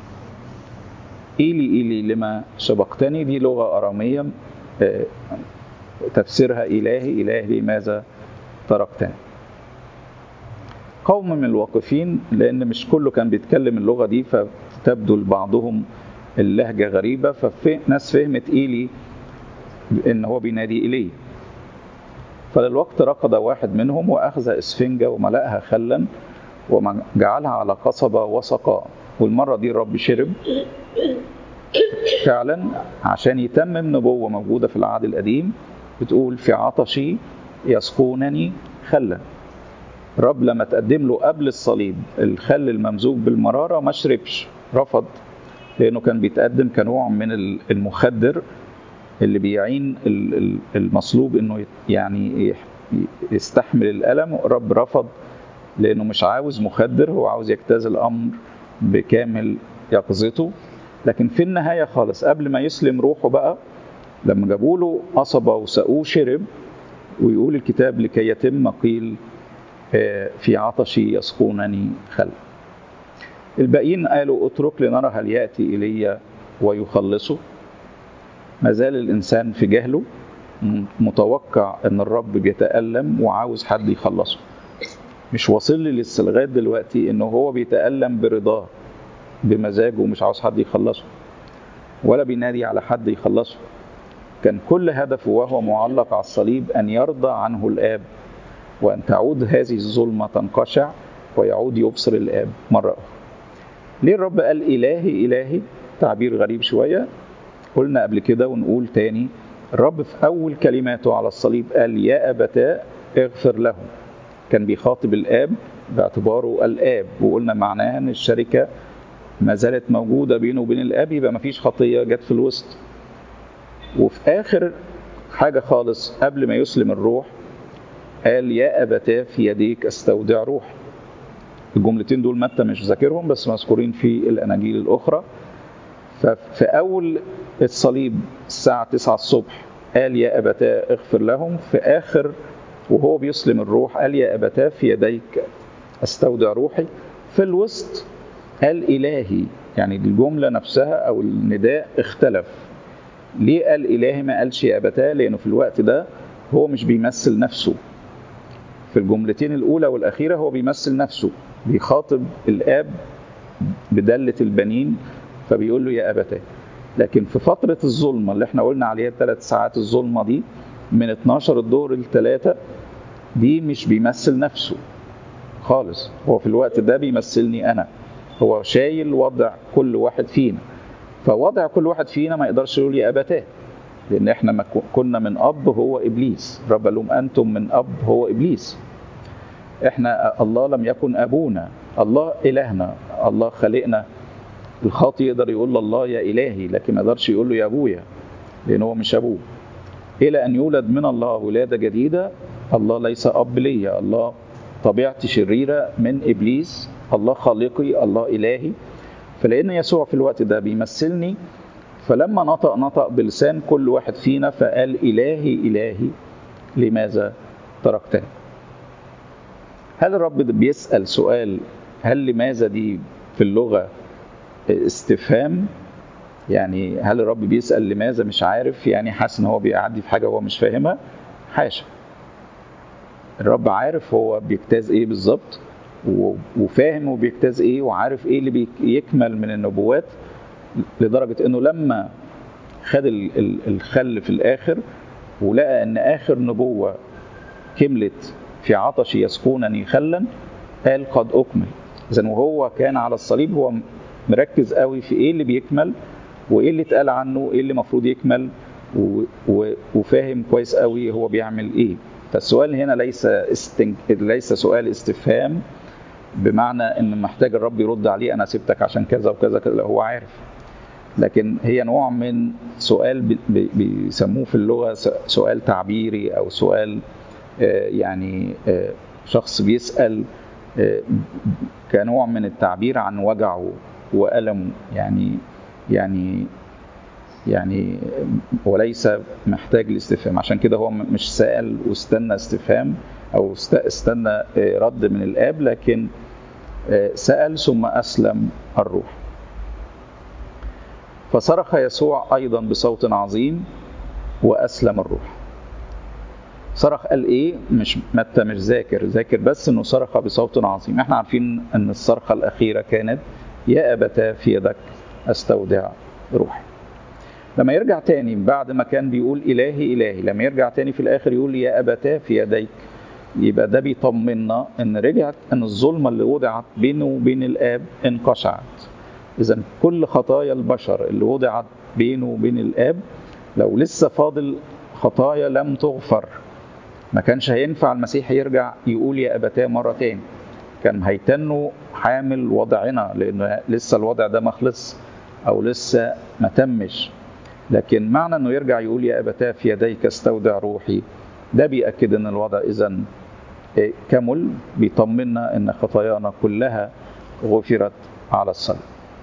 إيلي إيلي لما شبقتني دي لغة أرامية تفسيرها إلهي إلهي لماذا تركتني قوم من الواقفين لأن مش كله كان بيتكلم اللغة دي فتبدو لبعضهم اللهجة غريبة فناس فهمت إيلي إن هو بينادي إليه فللوقت ركض واحد منهم وأخذ إسفنجة وملأها خلا وجعلها على قصبة وسقى والمرة دي الرب شرب فعلا عشان يتمم نبوة موجودة في العهد القديم بتقول في عطشي يسقونني خلا الرب لما تقدم له قبل الصليب الخل الممزوج بالمرارة ما شربش رفض لأنه كان بيتقدم كنوع من المخدر اللي بيعين المصلوب انه يعني يستحمل الألم الرب رفض لأنه مش عاوز مخدر هو عاوز يجتاز الأمر بكامل يقظته لكن في النهاية خالص قبل ما يسلم روحه بقى لما جابوا له قصبة وسقوه شرب ويقول الكتاب لكي يتم قيل في عطشي يسقونني خل الباقيين قالوا اترك لنرى هل يأتي إلي ويخلصه ما زال الإنسان في جهله متوقع أن الرب بيتألم وعاوز حد يخلصه مش واصل لي لسه لغايه دلوقتي انه هو بيتألم برضاه بمزاجه ومش عاوز حد يخلصه ولا بينادي على حد يخلصه كان كل هدفه وهو معلق على الصليب ان يرضى عنه الاب وان تعود هذه الظلمه تنقشع ويعود يبصر الاب مره اخرى ليه الرب قال الهي الهي تعبير غريب شويه قلنا قبل كده ونقول تاني الرب في اول كلماته على الصليب قال يا ابتاء اغفر لهم كان بيخاطب الاب باعتباره الاب وقلنا معناها ان الشركه ما زالت موجوده بينه وبين الاب يبقى ما فيش خطيه جت في الوسط وفي اخر حاجه خالص قبل ما يسلم الروح قال يا ابتاه في يديك استودع روحي الجملتين دول متى مش ذاكرهم بس مذكورين في الاناجيل الاخرى ففي اول الصليب الساعه 9 الصبح قال يا ابتاه اغفر لهم في اخر وهو بيسلم الروح قال يا أبتاه في يديك أستودع روحي في الوسط قال إلهي يعني الجملة نفسها أو النداء اختلف ليه قال إلهي ما قالش يا أبتاه لأنه في الوقت ده هو مش بيمثل نفسه في الجملتين الأولى والأخيرة هو بيمثل نفسه بيخاطب الآب بدلة البنين فبيقول له يا أبتاه لكن في فترة الظلمة اللي احنا قلنا عليها الثلاث ساعات الظلمة دي من 12 الظهر لثلاثة دي مش بيمثل نفسه خالص هو في الوقت ده بيمثلني أنا هو شايل وضع كل واحد فينا فوضع كل واحد فينا ما يقدرش يقول يا أبتاه لأن احنا ما كنا من أب هو إبليس رب قال لهم أنتم من أب هو إبليس احنا الله لم يكن أبونا الله إلهنا الله خلقنا الخاطي يقدر يقول لله يا إلهي لكن ما يقدرش يقول له يا أبويا لأن هو مش أبوه إلى أن يولد من الله ولادة جديدة الله ليس أب ليا الله طبيعتي شريرة من إبليس الله خالقي الله إلهي فلأن يسوع في الوقت ده بيمثلني فلما نطق نطق بلسان كل واحد فينا فقال إلهي إلهي لماذا تركتني هل الرب بيسأل سؤال هل لماذا دي في اللغة استفهام يعني هل الرب بيسأل لماذا مش عارف يعني حاسس ان هو بيعدي في حاجة هو مش فاهمها حاشا الرب عارف هو بيجتاز ايه بالظبط وفاهم هو بيجتاز ايه وعارف ايه اللي بيكمل من النبوات لدرجة انه لما خد الخل في الاخر ولقى ان اخر نبوة كملت في عطش يسقونني خلا قال قد اكمل اذا وهو كان على الصليب هو مركز قوي في ايه اللي بيكمل وايه اللي اتقال عنه ايه اللي المفروض يكمل و... و... وفاهم كويس قوي هو بيعمل ايه فالسؤال هنا ليس استن... ليس سؤال استفهام بمعنى ان محتاج الرب يرد عليه انا سبتك عشان كذا وكذا كذا هو عارف لكن هي نوع من سؤال بي... بيسموه في اللغه سؤال تعبيري او سؤال يعني شخص بيسال كنوع من التعبير عن وجعه وألمه يعني يعني يعني وليس محتاج لاستفهام عشان كده هو مش سأل واستنى استفهام أو استنى رد من الآب لكن سأل ثم أسلم الروح فصرخ يسوع أيضا بصوت عظيم وأسلم الروح صرخ قال ايه مش متى مش ذاكر ذاكر بس انه صرخ بصوت عظيم احنا عارفين ان الصرخه الاخيره كانت يا ابتاه في يدك استودع روحي لما يرجع تاني بعد ما كان بيقول الهي الهي لما يرجع تاني في الاخر يقول يا ابتاه في يديك يبقى ده بيطمنا ان رجعت ان الظلمه اللي وضعت بينه وبين الاب انقشعت اذا كل خطايا البشر اللي وضعت بينه وبين الاب لو لسه فاضل خطايا لم تغفر ما كانش هينفع المسيح يرجع يقول يا أبتاه مرة تاني كان هيتنوا حامل وضعنا لأن لسه الوضع ده ما خلص أو لسه ما تمش لكن معنى أنه يرجع يقول يا أبتاه في يديك استودع روحي ده بيأكد أن الوضع إذا كمل بيطمنا أن خطايانا كلها غفرت على الصليب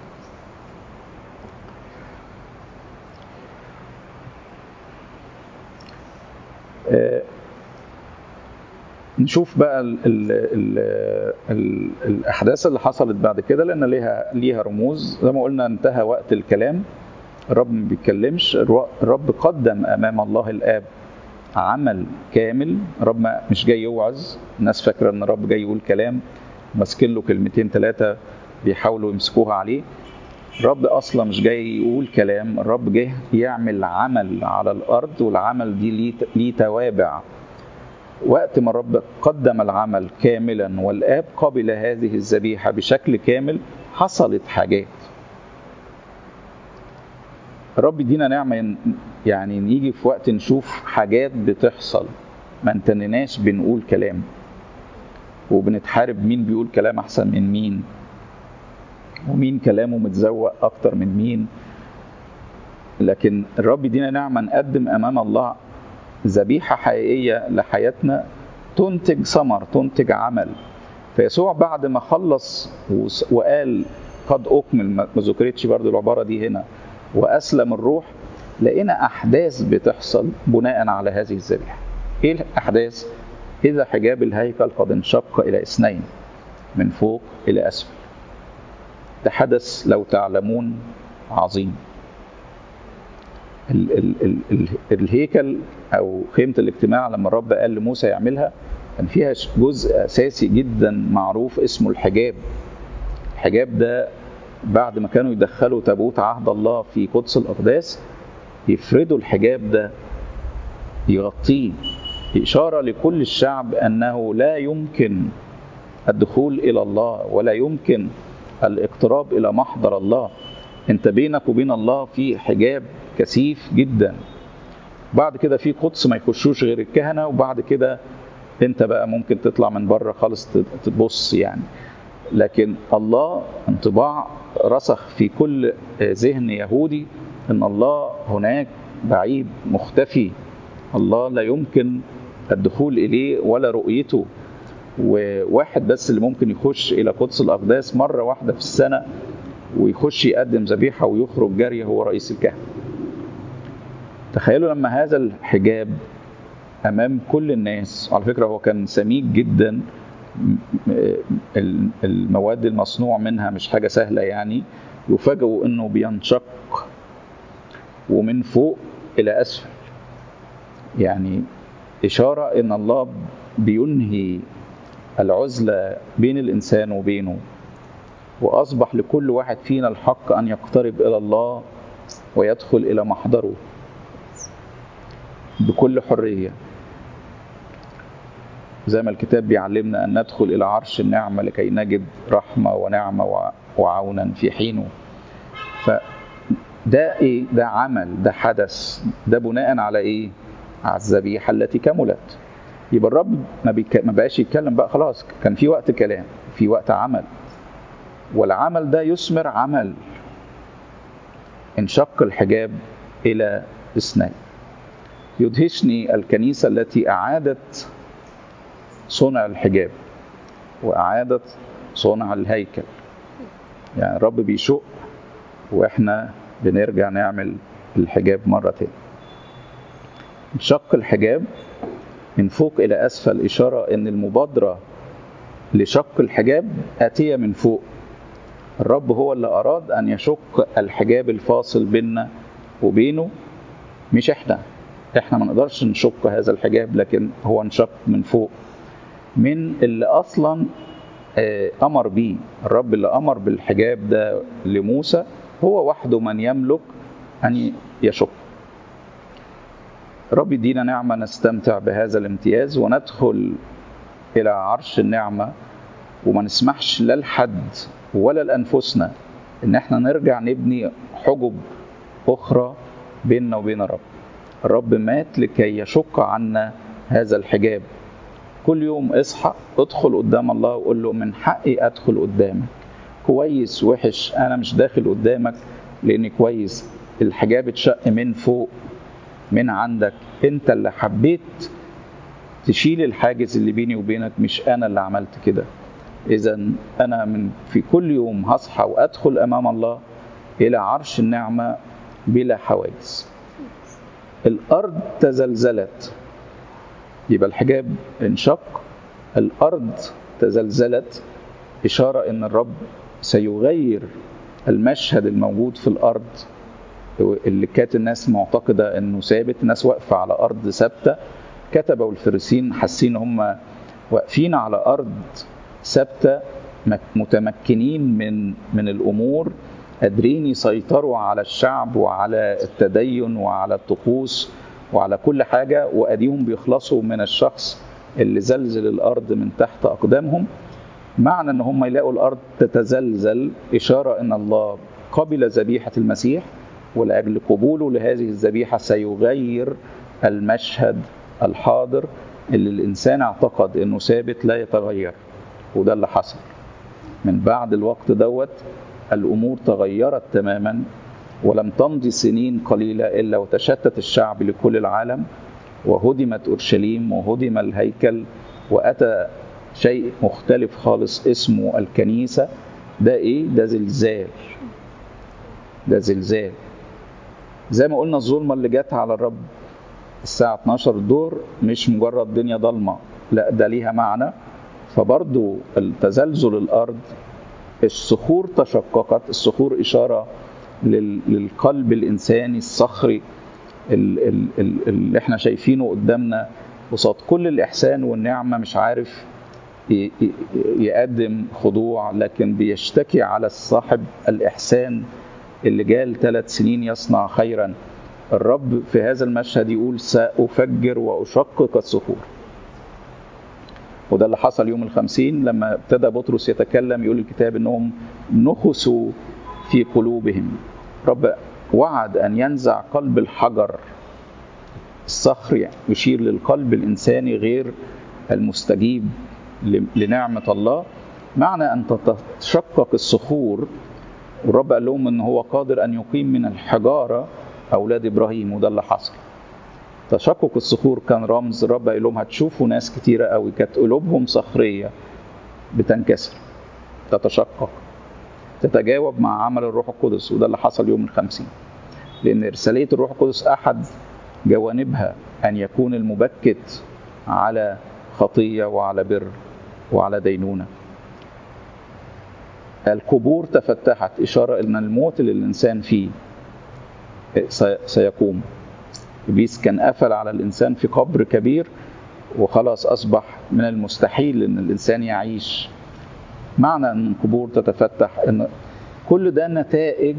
نشوف بقى ال ال ال ال الاحداث اللي حصلت بعد كده لان ليها ليها رموز زي ما قلنا انتهى وقت الكلام الرب ما بيتكلمش الرب قدم امام الله الاب عمل كامل الرب مش جاي يوعظ الناس فاكره ان الرب جاي يقول كلام ماسكين له كلمتين ثلاثه بيحاولوا يمسكوها عليه الرب اصلا مش جاي يقول كلام الرب جاي يعمل عمل على الارض والعمل دي ليه توابع وقت ما الرب قدم العمل كاملا والاب قبل هذه الذبيحه بشكل كامل حصلت حاجات الرب يدينا نعمه يعني نيجي في وقت نشوف حاجات بتحصل ما انتنناش بنقول كلام وبنتحارب مين بيقول كلام احسن من مين ومين كلامه متزوق اكتر من مين لكن الرب يدينا نعمه نقدم امام الله ذبيحة حقيقية لحياتنا تنتج ثمر تنتج عمل فيسوع بعد ما خلص وقال قد أكمل ما ذكرتش برضو العبارة دي هنا وأسلم الروح لقينا أحداث بتحصل بناء على هذه الذبيحة إيه الأحداث؟ إذا حجاب الهيكل قد انشق إلى اثنين من فوق إلى أسفل ده حدث لو تعلمون عظيم ال ال ال ال الهيكل او خيمه الاجتماع لما الرب قال لموسى يعملها كان فيها جزء اساسي جدا معروف اسمه الحجاب الحجاب ده بعد ما كانوا يدخلوا تابوت عهد الله في قدس الاقداس يفردوا الحجاب ده يغطيه إشارة لكل الشعب أنه لا يمكن الدخول إلى الله ولا يمكن الاقتراب إلى محضر الله أنت بينك وبين الله في حجاب كثيف جدا بعد كده في قدس ما يخشوش غير الكهنة وبعد كده أنت بقى ممكن تطلع من بره خالص تبص يعني لكن الله انطباع رسخ في كل ذهن يهودي ان الله هناك بعيد مختفي الله لا يمكن الدخول اليه ولا رؤيته وواحد بس اللي ممكن يخش الى قدس الاقداس مره واحده في السنه ويخش يقدم ذبيحه ويخرج جري هو رئيس الكهنه تخيلوا لما هذا الحجاب امام كل الناس على فكره هو كان سميك جدا المواد المصنوع منها مش حاجه سهله يعني يفاجئوا انه بينشق ومن فوق الى اسفل يعني اشاره ان الله بينهي العزله بين الانسان وبينه واصبح لكل واحد فينا الحق ان يقترب الى الله ويدخل الى محضره بكل حريه زي ما الكتاب بيعلمنا ان ندخل الى عرش النعمه لكي نجد رحمه ونعمه وعونا في حينه فده ايه ده عمل ده حدث ده بناء على ايه على الذبيحه التي كملت يبقى الرب ما, بيك... ما بقاش يتكلم بقى خلاص كان في وقت كلام في وقت عمل والعمل ده يثمر عمل انشق الحجاب الى اثنين يدهشني الكنيسه التي اعادت صنع الحجاب وإعادة صنع الهيكل يعني الرب بيشق وإحنا بنرجع نعمل الحجاب مرة تاني شق الحجاب من فوق إلى أسفل إشارة إن المبادرة لشق الحجاب آتية من فوق الرب هو اللي أراد أن يشق الحجاب الفاصل بيننا وبينه مش إحنا إحنا ما نقدرش نشق هذا الحجاب لكن هو انشق من فوق من اللي اصلا امر بيه الرب اللي امر بالحجاب ده لموسى هو وحده من يملك ان يشق رب يدينا نعمه نستمتع بهذا الامتياز وندخل الى عرش النعمه وما نسمحش لا لحد ولا لانفسنا ان احنا نرجع نبني حجب اخرى بيننا وبين الرب الرب مات لكي يشق عنا هذا الحجاب كل يوم اصحى ادخل قدام الله وقول له من حقي ادخل قدامك كويس وحش انا مش داخل قدامك لاني كويس الحجاب اتشق من فوق من عندك انت اللي حبيت تشيل الحاجز اللي بيني وبينك مش انا اللي عملت كده اذا انا من في كل يوم هصحى وادخل امام الله الى عرش النعمه بلا حواجز الارض تزلزلت يبقى الحجاب انشق الارض تزلزلت اشاره ان الرب سيغير المشهد الموجود في الارض اللي كانت الناس معتقده انه ثابت الناس واقفه على ارض ثابته كتبه والفريسين حاسين هم واقفين على ارض ثابته متمكنين من من الامور قادرين يسيطروا على الشعب وعلى التدين وعلى الطقوس وعلى كل حاجة وأديهم بيخلصوا من الشخص اللي زلزل الأرض من تحت أقدامهم معنى أن هم يلاقوا الأرض تتزلزل إشارة أن الله قبل ذبيحة المسيح ولأجل قبوله لهذه الذبيحة سيغير المشهد الحاضر اللي الإنسان اعتقد أنه ثابت لا يتغير وده اللي حصل من بعد الوقت دوت الأمور تغيرت تماما ولم تمضي سنين قليلة إلا وتشتت الشعب لكل العالم وهدمت أورشليم وهدم الهيكل وأتى شيء مختلف خالص اسمه الكنيسة ده إيه؟ ده زلزال ده زلزال زي ما قلنا الظلمة اللي جت على الرب الساعة 12 الظهر مش مجرد دنيا ضلمة لا ده ليها معنى فبرضو التزلزل الأرض الصخور تشققت الصخور إشارة للقلب الإنساني الصخري اللي احنا شايفينه قدامنا قصاد كل الإحسان والنعمة مش عارف يقدم خضوع لكن بيشتكي على الصاحب الإحسان اللي جال ثلاث سنين يصنع خيرا الرب في هذا المشهد يقول سأفجر وأشقق الصخور وده اللي حصل يوم الخمسين لما ابتدى بطرس يتكلم يقول الكتاب انهم نخسوا في قلوبهم رب وعد ان ينزع قلب الحجر الصخر يعني يشير للقلب الانساني غير المستجيب لنعمه الله معنى ان تتشقق الصخور والرب قال لهم ان هو قادر ان يقيم من الحجاره اولاد ابراهيم وده اللي حصل تشقق الصخور كان رمز الرب قال لهم هتشوفوا ناس كتيره قوي كانت قلوبهم صخريه بتنكسر تتشقق تتجاوب مع عمل الروح القدس وده اللي حصل يوم الخمسين لأن إرسالية الروح القدس أحد جوانبها أن يكون المبكت على خطية وعلى بر وعلى دينونة القبور تفتحت إشارة أن الموت اللي الإنسان فيه سيقوم إبليس كان قفل على الإنسان في قبر كبير وخلاص أصبح من المستحيل أن الإنسان يعيش معنى أن القبور تتفتح أن كل ده نتائج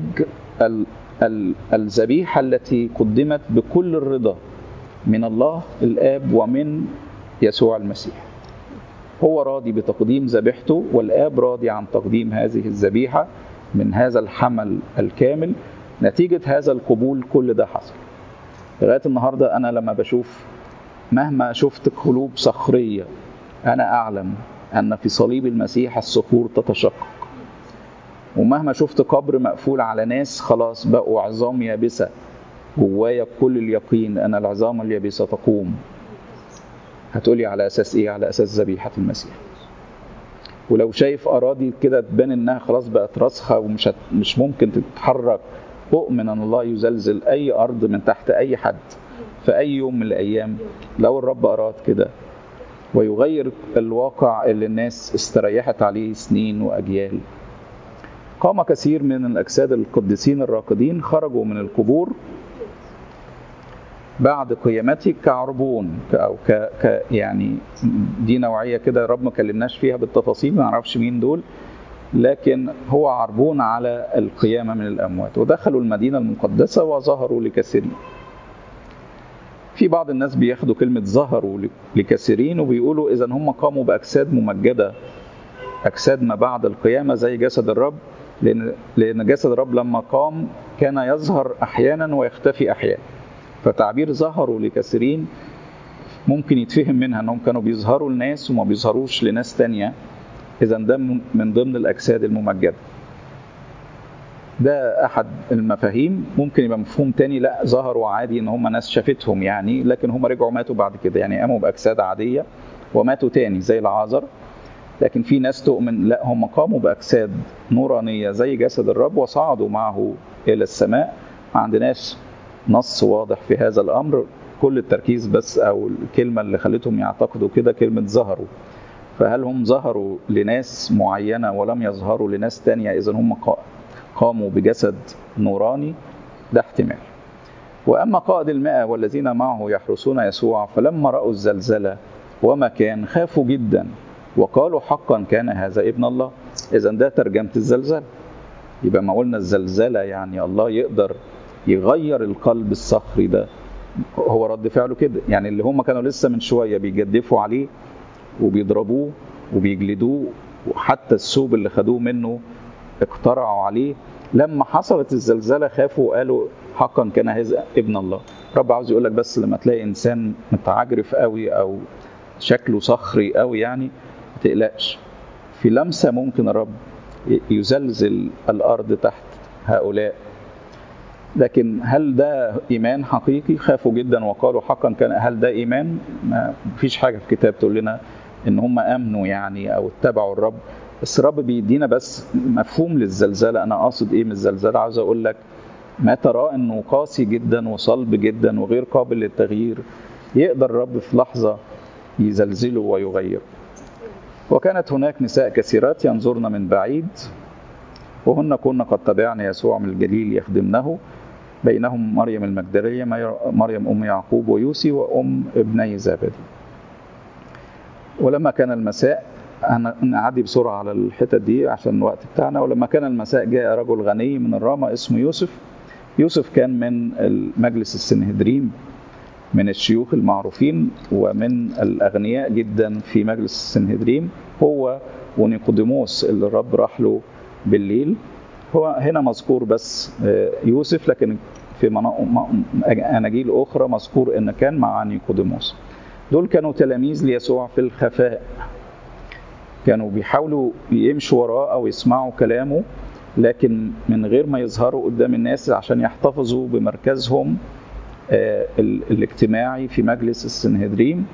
الذبيحة التي قدمت بكل الرضا من الله الآب ومن يسوع المسيح هو راضي بتقديم ذبيحته والآب راضي عن تقديم هذه الذبيحة من هذا الحمل الكامل نتيجة هذا القبول كل ده حصل لغاية النهاردة أنا لما بشوف مهما شفت قلوب صخرية أنا أعلم أن في صليب المسيح الصخور تتشقق ومهما شفت قبر مقفول على ناس خلاص بقوا عظام يابسة جوايا كل اليقين أن العظام اليابسة تقوم هتقولي على أساس إيه؟ على أساس ذبيحة المسيح ولو شايف أراضي كده تبان إنها خلاص بقت راسخة ومش هت... مش ممكن تتحرك أؤمن أن الله يزلزل أي أرض من تحت أي حد في أي يوم من الأيام لو الرب أراد كده ويغير الواقع اللي الناس استريحت عليه سنين وأجيال قام كثير من الأجساد القديسين الراقدين خرجوا من القبور بعد قيامته كعربون أو ك... ك يعني دي نوعية كده رب ما كلمناش فيها بالتفاصيل ما نعرفش مين دول لكن هو عربون على القيامة من الأموات ودخلوا المدينة المقدسة وظهروا لكثيرين في بعض الناس بياخدوا كلمة ظهروا لكثيرين وبيقولوا إذا هم قاموا بأجساد ممجدة أجساد ما بعد القيامة زي جسد الرب لأن لأن جسد الرب لما قام كان يظهر أحيانا ويختفي أحيانا فتعبير ظهروا لكثيرين ممكن يتفهم منها أنهم كانوا بيظهروا لناس وما بيظهروش لناس تانية إذا ده من ضمن الأجساد الممجدة ده أحد المفاهيم ممكن يبقى مفهوم تاني لا ظهروا عادي إن هم ناس شافتهم يعني لكن هم رجعوا ماتوا بعد كده يعني قاموا بأجساد عادية وماتوا تاني زي العازر لكن في ناس تؤمن لا هم قاموا بأجساد نورانية زي جسد الرب وصعدوا معه إلى السماء ما عندناش نص واضح في هذا الأمر كل التركيز بس أو الكلمة اللي خلتهم يعتقدوا كده كلمة ظهروا فهل هم ظهروا لناس معينة ولم يظهروا لناس تانية إذا هم قاموا بجسد نوراني ده احتمال وأما قائد المئة والذين معه يحرسون يسوع فلما رأوا الزلزلة وما كان خافوا جدا وقالوا حقا كان هذا ابن الله إذا ده ترجمة الزلزال يبقى ما قلنا الزلزلة يعني الله يقدر يغير القلب الصخري ده هو رد فعله كده يعني اللي هم كانوا لسه من شوية بيجدفوا عليه وبيضربوه وبيجلدوه وحتى الثوب اللي خدوه منه اقترعوا عليه لما حصلت الزلزلة خافوا وقالوا حقا كان هذا ابن الله رب عاوز يقول لك بس لما تلاقي انسان متعجرف قوي او شكله صخري قوي يعني ما تقلقش في لمسة ممكن الرب يزلزل الأرض تحت هؤلاء لكن هل ده إيمان حقيقي خافوا جدا وقالوا حقا كان هل ده إيمان ما فيش حاجة في الكتاب تقول لنا إن هم آمنوا يعني أو اتبعوا الرب بس الرب بيدينا بس مفهوم للزلزلة أنا قاصد إيه من الزلزلة عاوز أقول لك ما تراه إنه قاسي جدا وصلب جدا وغير قابل للتغيير يقدر الرب في لحظة يزلزله ويغير وكانت هناك نساء كثيرات ينظرن من بعيد وهن كن قد تبعن يسوع من الجليل يخدمنه بينهم مريم المجدلية مريم أم يعقوب ويوسي وأم ابني زبدي ولما كان المساء نعدي بسرعة على الحتة دي عشان الوقت بتاعنا ولما كان المساء جاء رجل غني من الرامة اسمه يوسف يوسف كان من مجلس السنهدريم من الشيوخ المعروفين ومن الأغنياء جدا في مجلس السنهدريم هو ونيقوديموس اللي الرب راح له بالليل هو هنا مذكور بس يوسف لكن في أناجيل أخرى مذكور إن كان مع نيقوديموس دول كانوا تلاميذ ليسوع في الخفاء كانوا بيحاولوا يمشوا وراه أو يسمعوا كلامه لكن من غير ما يظهروا قدام الناس عشان يحتفظوا بمركزهم الاجتماعي في مجلس السنهدريم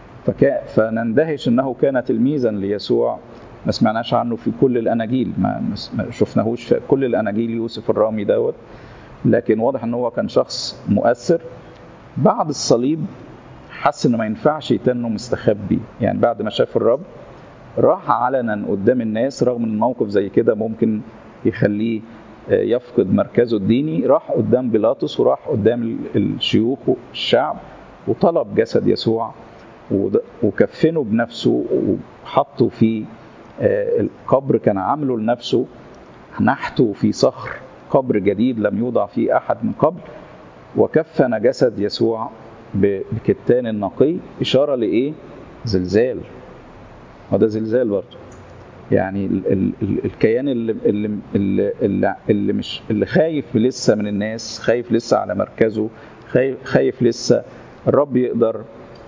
فنندهش انه كان تلميذا ليسوع ما سمعناش عنه في كل الاناجيل ما شفناهوش في كل الاناجيل يوسف الرامي دوت لكن واضح ان هو كان شخص مؤثر بعد الصليب حس انه ما ينفعش يتنه مستخبي يعني بعد ما شاف الرب راح علنا قدام الناس رغم ان الموقف زي كده ممكن يخليه يفقد مركزه الديني راح قدام بيلاطس وراح قدام الشيوخ والشعب وطلب جسد يسوع وكفنه بنفسه وحطه في القبر كان عامله لنفسه نحته في صخر قبر جديد لم يوضع فيه احد من قبل وكفن جسد يسوع بكتان نقي اشاره لايه؟ زلزال وده زلزال برضه يعني ال ال ال الكيان اللي اللي اللي, اللي مش اللي خايف لسه من الناس خايف لسه على مركزه خايف, خايف لسه الرب يقدر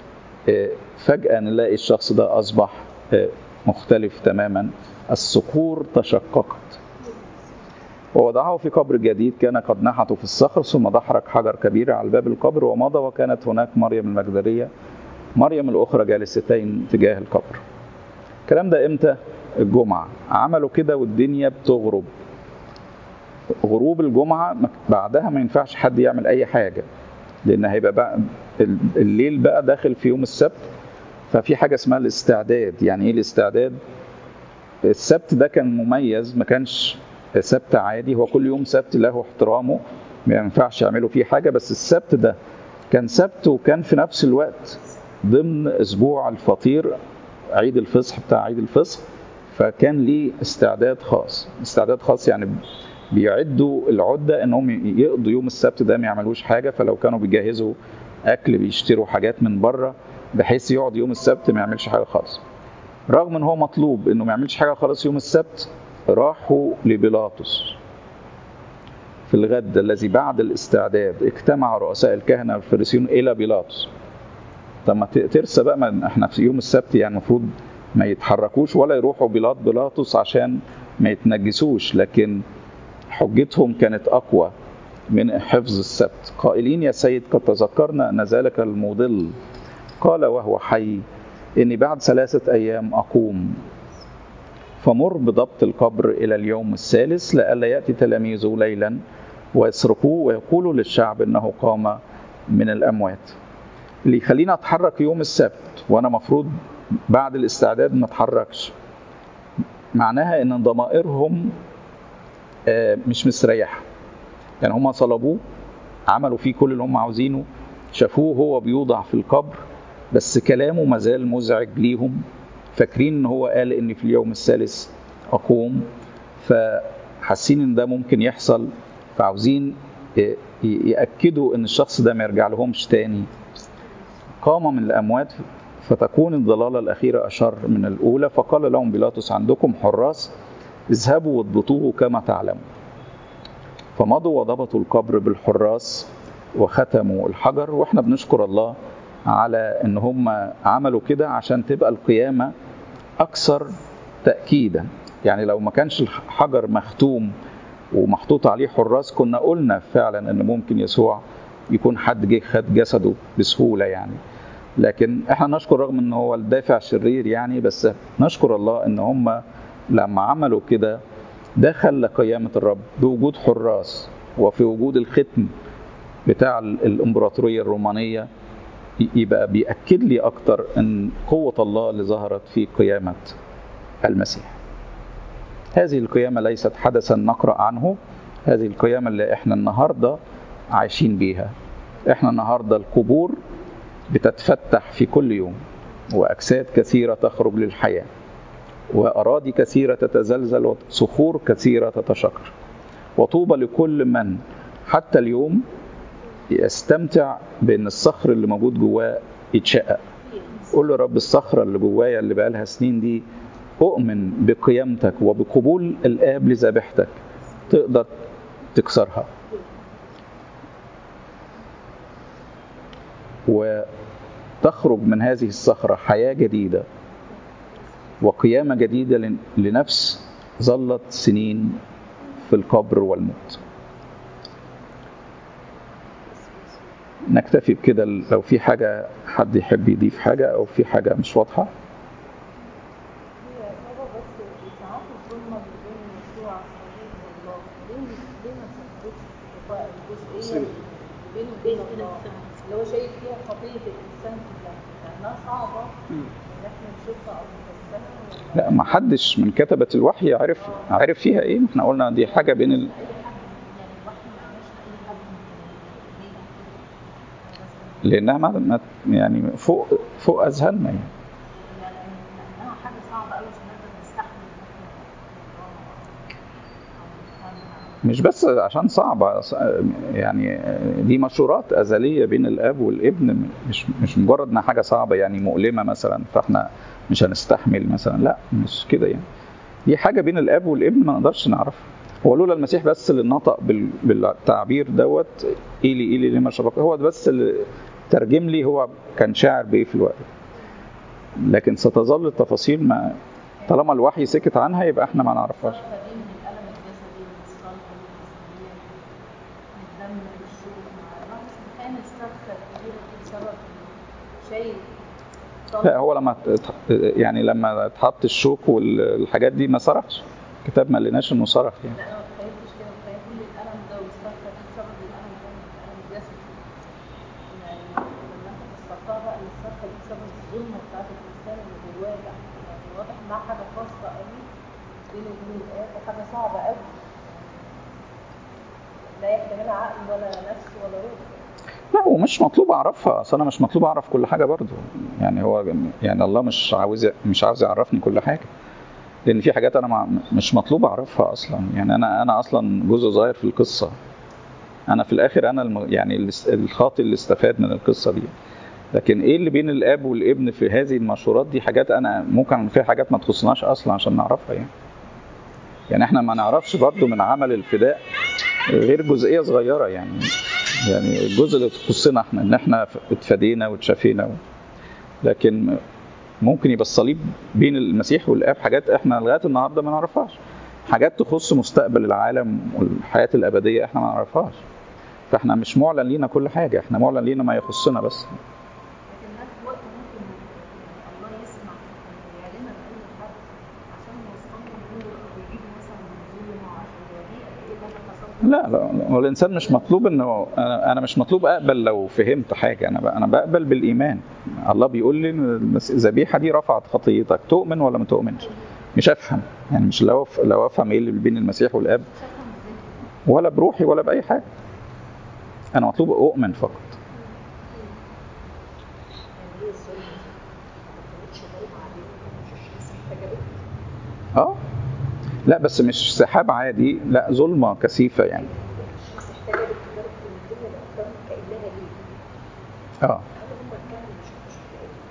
فجأة نلاقي الشخص ده أصبح مختلف تماما الصخور تشققت ووضعه في قبر جديد كان قد نحته في الصخر ثم دحرج حجر كبير على باب القبر ومضى وكانت هناك مريم المجدلية مريم الأخرى جالستين تجاه القبر الكلام ده امتى؟ الجمعة عملوا كده والدنيا بتغرب غروب الجمعة بعدها ما ينفعش حد يعمل أي حاجة لأن هيبقى بقى الليل بقى داخل في يوم السبت ففي حاجة اسمها الاستعداد يعني إيه الاستعداد؟ السبت ده كان مميز ما كانش سبت عادي هو كل يوم سبت له احترامه ما ينفعش يعملوا فيه حاجة بس السبت ده كان سبت وكان في نفس الوقت ضمن أسبوع الفطير عيد الفصح بتاع عيد الفصح فكان ليه استعداد خاص استعداد خاص يعني بيعدوا العده انهم يقضوا يوم السبت ده ما يعملوش حاجه فلو كانوا بيجهزوا اكل بيشتروا حاجات من بره بحيث يقعد يوم السبت ما يعملش حاجه خالص رغم ان هو مطلوب انه ما يعملش حاجه خالص يوم السبت راحوا لبيلاطس في الغد الذي بعد الاستعداد اجتمع رؤساء الكهنه والفريسيون الى بيلاطس طب ما ترسى بقى ما احنا في يوم السبت يعني المفروض ما يتحركوش ولا يروحوا بيلاط بيلاطس عشان ما يتنجسوش لكن حجتهم كانت اقوى من حفظ السبت قائلين يا سيد قد تذكرنا ان ذلك المضل قال وهو حي اني بعد ثلاثه ايام اقوم فمر بضبط القبر الى اليوم الثالث لئلا ياتي تلاميذه ليلا ويسرقوه ويقولوا للشعب انه قام من الاموات اللي يخليني اتحرك يوم السبت وانا مفروض بعد الاستعداد ما اتحركش معناها ان ضمائرهم مش مستريحه يعني هم صلبوه عملوا فيه كل اللي هم عاوزينه شافوه هو بيوضع في القبر بس كلامه مازال مزعج ليهم فاكرين ان هو قال ان في اليوم الثالث اقوم فحاسين ان ده ممكن يحصل فعاوزين ياكدوا ان الشخص ده ما يرجع لهمش تاني قام من الاموات فتكون الضلاله الاخيره اشر من الاولى فقال لهم بيلاطس عندكم حراس اذهبوا واضبطوه كما تعلمون فمضوا وضبطوا القبر بالحراس وختموا الحجر واحنا بنشكر الله على ان هم عملوا كده عشان تبقى القيامه اكثر تاكيدا يعني لو ما كانش الحجر مختوم ومحطوط عليه حراس كنا قلنا فعلا ان ممكن يسوع يكون حد جه خد جسده بسهوله يعني لكن احنا نشكر رغم ان هو الدافع شرير يعني بس نشكر الله ان هم لما عملوا كده ده خلى قيامه الرب بوجود حراس وفي وجود الختم بتاع الامبراطوريه الرومانيه يبقى بيأكد لي أكتر أن قوة الله اللي ظهرت في قيامة المسيح هذه القيامة ليست حدثا نقرأ عنه هذه القيامة اللي احنا النهاردة عايشين بيها احنا النهارده القبور بتتفتح في كل يوم واجساد كثيره تخرج للحياه واراضي كثيره تتزلزل وصخور كثيره تتشقق وطوبى لكل من حتى اليوم يستمتع بان الصخر اللي موجود جواه يتشقق قول له رب الصخره اللي جوايا اللي بقالها سنين دي اؤمن بقيامتك وبقبول الاب لذبيحتك تقدر تكسرها وتخرج من هذه الصخره حياه جديده وقيامه جديده لنفس ظلت سنين في القبر والموت نكتفي بكده لو في حاجة حد يحب يضيف حاجة أو في حاجة مش واضحة هي بابا بس ساعات الظلمة بين يسوع الصليب والله ليه ليه ما تثبتش الجزئية اللي بينه وبين الله اللي هو شايف فيها خطية الإنسان كلها لأنها صعبة إن إحنا نشوفها أو نحسها ولا لا ما حدش من كتبة الوحي عرف عرف فيها ايه احنا قلنا دي حاجة بين ال... أي حد يعني الوحي ما عملش أي حد ليه لأنها ما ما- يعني فوق فوق أذهاننا يعني يعني لأنها حاجة صعبة أوي عشان نقدر نستحمل إن إحنا نقراها أو نفهمها مش بس عشان صعبة يعني دي مشورات أزلية بين الأب والابن مش مش مجرد إنها حاجة صعبة يعني مؤلمة مثلا فإحنا مش هنستحمل مثلا لا مش كده يعني دي حاجة بين الأب والابن ما نقدرش نعرفها هو لولا المسيح بس اللي نطق بال- بالتعبير دوت إيلي إيلي لما شبك هو ده بس اللي ترجم لي هو كان شاعر بإيه في الوقت لكن ستظل التفاصيل ما طالما الوحي سكت عنها يبقى احنا ما نعرفهاش الصرخة دي من الألم الجسدي من الصلب من الجسدية من الدم من الشوك مع الواحد مش متخيل الصرخة الكبيرة دي بسبب شيء لا هو لما ات- يعني لما اتحط الشوك والحاجات دي ما صرخش الكتاب ما قالناش انه صرخ يعني لا أنا ما تخيلتش كده متخيل كل الألم ده والصرخة دي بسبب الألم ده الألم الجسدي يعني لما أنت فسرتها بقى إن الصرخة دي بسبب الظلمة بتاعت الإنسان اللي جواه لا يعني واضح إنها حاجة خاصة قوي بينه وبين الآب وحاجة صعبة قوي لا يحتملها عقل ولا نفس ولا روح لا ومش مطلوب اعرفها اصل انا مش مطلوب اعرف كل حاجه برضو يعني هو يعني الله مش عاوز مش عاوز يعرفني كل حاجه لان في حاجات انا مع- مش مطلوب اعرفها اصلا يعني انا انا اصلا جزء صغير في القصه انا في الاخر انا الم... يعني الاس- الخاطئ اللي استفاد من القصه دي لكن ايه اللي بين الاب والابن في هذه المشورات دي حاجات انا ممكن في حاجات ما تخصناش اصلا عشان نعرفها يعني يعني احنا ما نعرفش برضو من عمل الفداء غير جزئيه صغيره يعني يعني الجزء اللي تخصنا احنا ان احنا اتفدينا واتشافينا و... لكن ممكن يبقى الصليب بين المسيح والاب حاجات احنا لغايه النهارده ما نعرفهاش حاجات تخص مستقبل العالم والحياه الابديه احنا ما نعرفهاش فاحنا مش معلن لينا كل حاجه احنا معلن لينا ما يخصنا بس لكن هل في وقت ممكن يعني الله يسمع ويعلنها لأي حد عشان يوصلنا منه ويجيب مثلا ظلمه عشان يوريه قد إيه اللي أنا حصلت لا لا هو الانسان مش مطلوب انه انا انا مش مطلوب اقبل لو فهمت حاجه انا ب- انا بقبل بالايمان الله بيقول لي إن المس- الذبيحه دي رفعت خطيتك تؤمن ولا ما تؤمنش مش افهم يعني مش لو أف- لو افهم ايه اللي بين المسيح والاب مش هفهم بذهني ولا بروحي ولا باي حاجه انا مطلوب اؤمن فقط يعني هي الظلمة دي ما كانتش ضلمة علينا مش الشمس احتجبت اه لا بس مش سحاب عادي لا ظلمه كثيفه يعني الشمس احتجبت لدرجة إن الدنيا بقت ضلمة كأنها ليل اه هل هم الكهنة ما شافوش الحكاية دي؟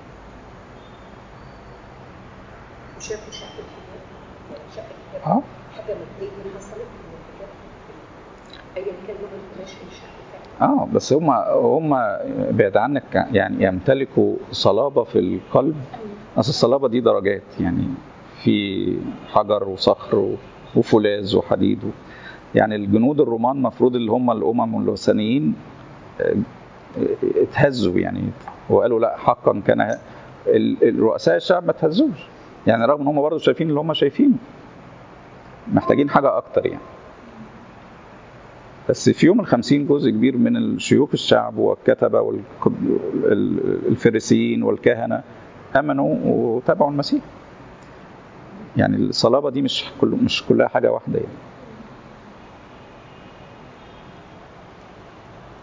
وشافوا شق الحجاب يعني شق الحجاب اه حاجة مادية حصلت من الحجاب أيا كان لغة القماش إيه الشق فعلا اه بس هم هم بعيد عنك يعني يمتلكوا صلابه في القلب اصل الصلابه دي درجات يعني في حجر وصخر و- وفولاذ وحديد و... يعني الجنود الرومان المفروض اللي هم الامم والوثنيين آه، آه، اتهزوا يعني وقالوا لا حقا كان ال- الرؤساء الشعب ما اتهزوش يعني رغم ان هم برضه شايفين اللي هم شايفينه محتاجين حاجه اكتر يعني بس في يوم الخمسين جزء كبير من الشيوخ الشعب والكتبة والفريسيين والكهنة أمنوا وتابعوا المسيح يعني الصلابة دي مش كل مش كلها حاجة واحدة يعني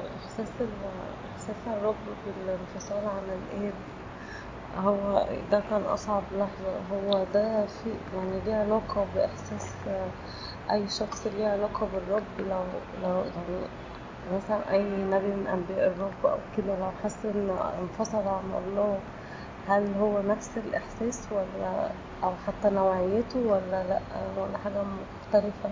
إحساس ال- إحساس الرب بالانفصال عن الآب هو ده كان أصعب لحظة هو ده في يعني ليه علاقة بإحساس أي شخص ليه علاقة بالرب لو لو يعني مثلا أي نبي من أنبياء الرب أو كده لو حس إن انفصل عن الله هل هو نفس الإحساس ولا أو حتى نوعيته ولا لأ ولا حاجة مختلفة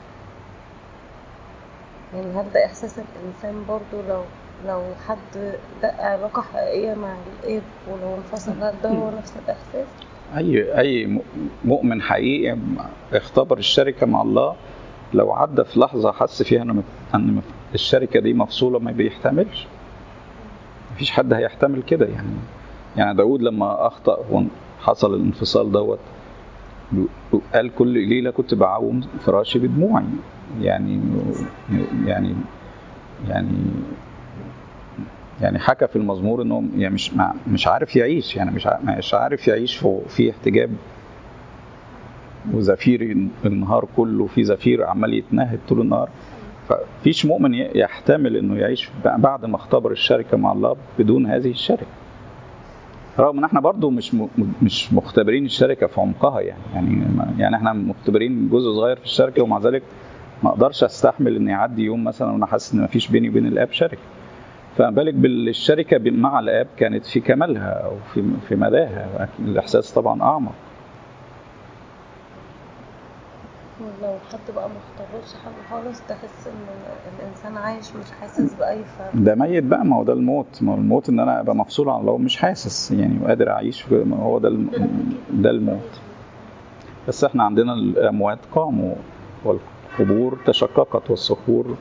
يعني هل ده إحساس الإنسان برضو لو لو حد دق علاقة حقيقية مع الآب ولو انفصل هل ده هو نفس الإحساس؟ اي اي مؤمن حقيقي اختبر الشركه مع الله لو عدى في لحظه حس فيها ان ان الشركه دي مفصوله ما بيحتملش مفيش حد هيحتمل كده يعني يعني داود لما اخطا وحصل الانفصال دوت قال كل ليله كنت بعوم فراشي بدموعي يعني يعني يعني يعني حكى في المزمور انه يعني مش مش عارف يعيش يعني مش مش عارف يعيش في احتجاب وزفير النهار كله في زفير عمال يتنهد طول النهار ففيش مؤمن يحتمل انه يعيش بعد ما اختبر الشركه مع الله بدون هذه الشركه رغم ان احنا برضو مش مش مختبرين الشركه في عمقها يعني يعني يعني احنا مختبرين جزء صغير في الشركه ومع ذلك ما اقدرش استحمل ان يعدي يوم مثلا وانا حاسس ان ما فيش بيني وبين الاب شركه فما بالك بالشركه مع الاب كانت في كمالها او في في مداها الاحساس طبعا اعمق ولو حد بقى ما اختبرش حاجه خالص تحس ان الانسان عايش مش حاسس باي فرق ده ميت بقى ما هو ده الموت ما هو الموت ان انا ابقى مفصول عن الله مش حاسس يعني وقادر اعيش ما هو ده ده الموت بس احنا عندنا الاموات قاموا والقبور تشققت والصخور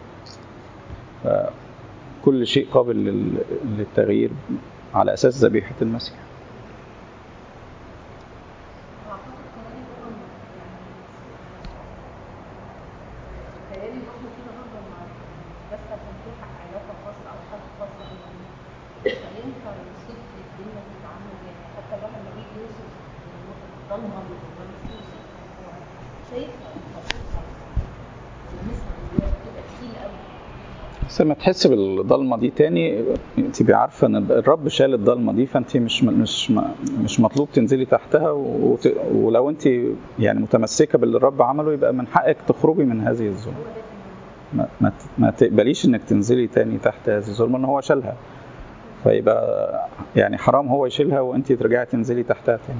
كل شيء قابل للتغيير على اساس ذبيحه المسيح بس لما تحس بالضلمه دي تاني تبقي عارفه ان الرب شال الضلمه دي فانت مش مش مش مطلوب تنزلي تحتها وت... ولو انت يعني متمسكه باللي الرب عمله يبقى من حقك تخرجي من هذه الظلمه ما, ما, ما تقبليش انك تنزلي تاني تحت هذه الظلمه ان هو شالها فيبقى يعني حرام هو يشيلها وانت ترجعي تنزلي تحتها تاني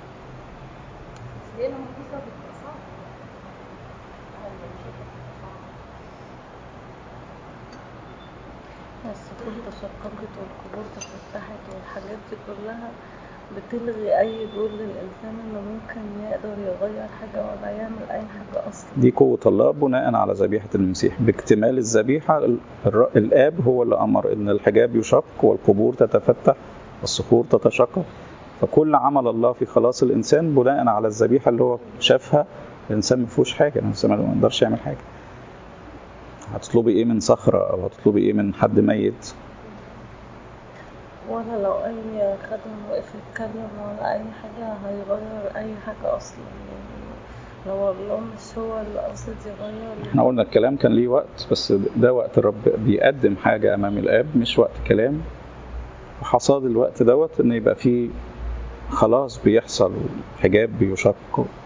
الصخور تشققت والقبور تفتحت والحاجات دي كلها بتلغي أي دور للإنسان إنه ممكن يقدر يغير حاجة ولا يعمل أي حاجة أصلا دي قوة الله بناء على ذبيحة المسيح باكتمال الذبيحة الآب هو اللي أمر إن الحجاب يشق والقبور تتفتح والصخور تتشقق فكل عمل الله في خلاص الإنسان بناء على الذبيحة اللي هو شافها الإنسان ما فيهوش حاجة الإنسان ما يقدرش يعمل حاجة هتطلبي ايه من صخرة او هتطلبي ايه من حد ميت ولا لو اي خادم وقف يتكلم ولا اي حاجة هيغير اي حاجة اصلا يعني لو الله مش هو اللي قصد يغير احنا قلنا الكلام كان ليه وقت بس ده وقت الرب بيقدم حاجة امام الاب مش وقت كلام وحصاد الوقت دوت ان يبقى فيه خلاص بيحصل حجاب بيشق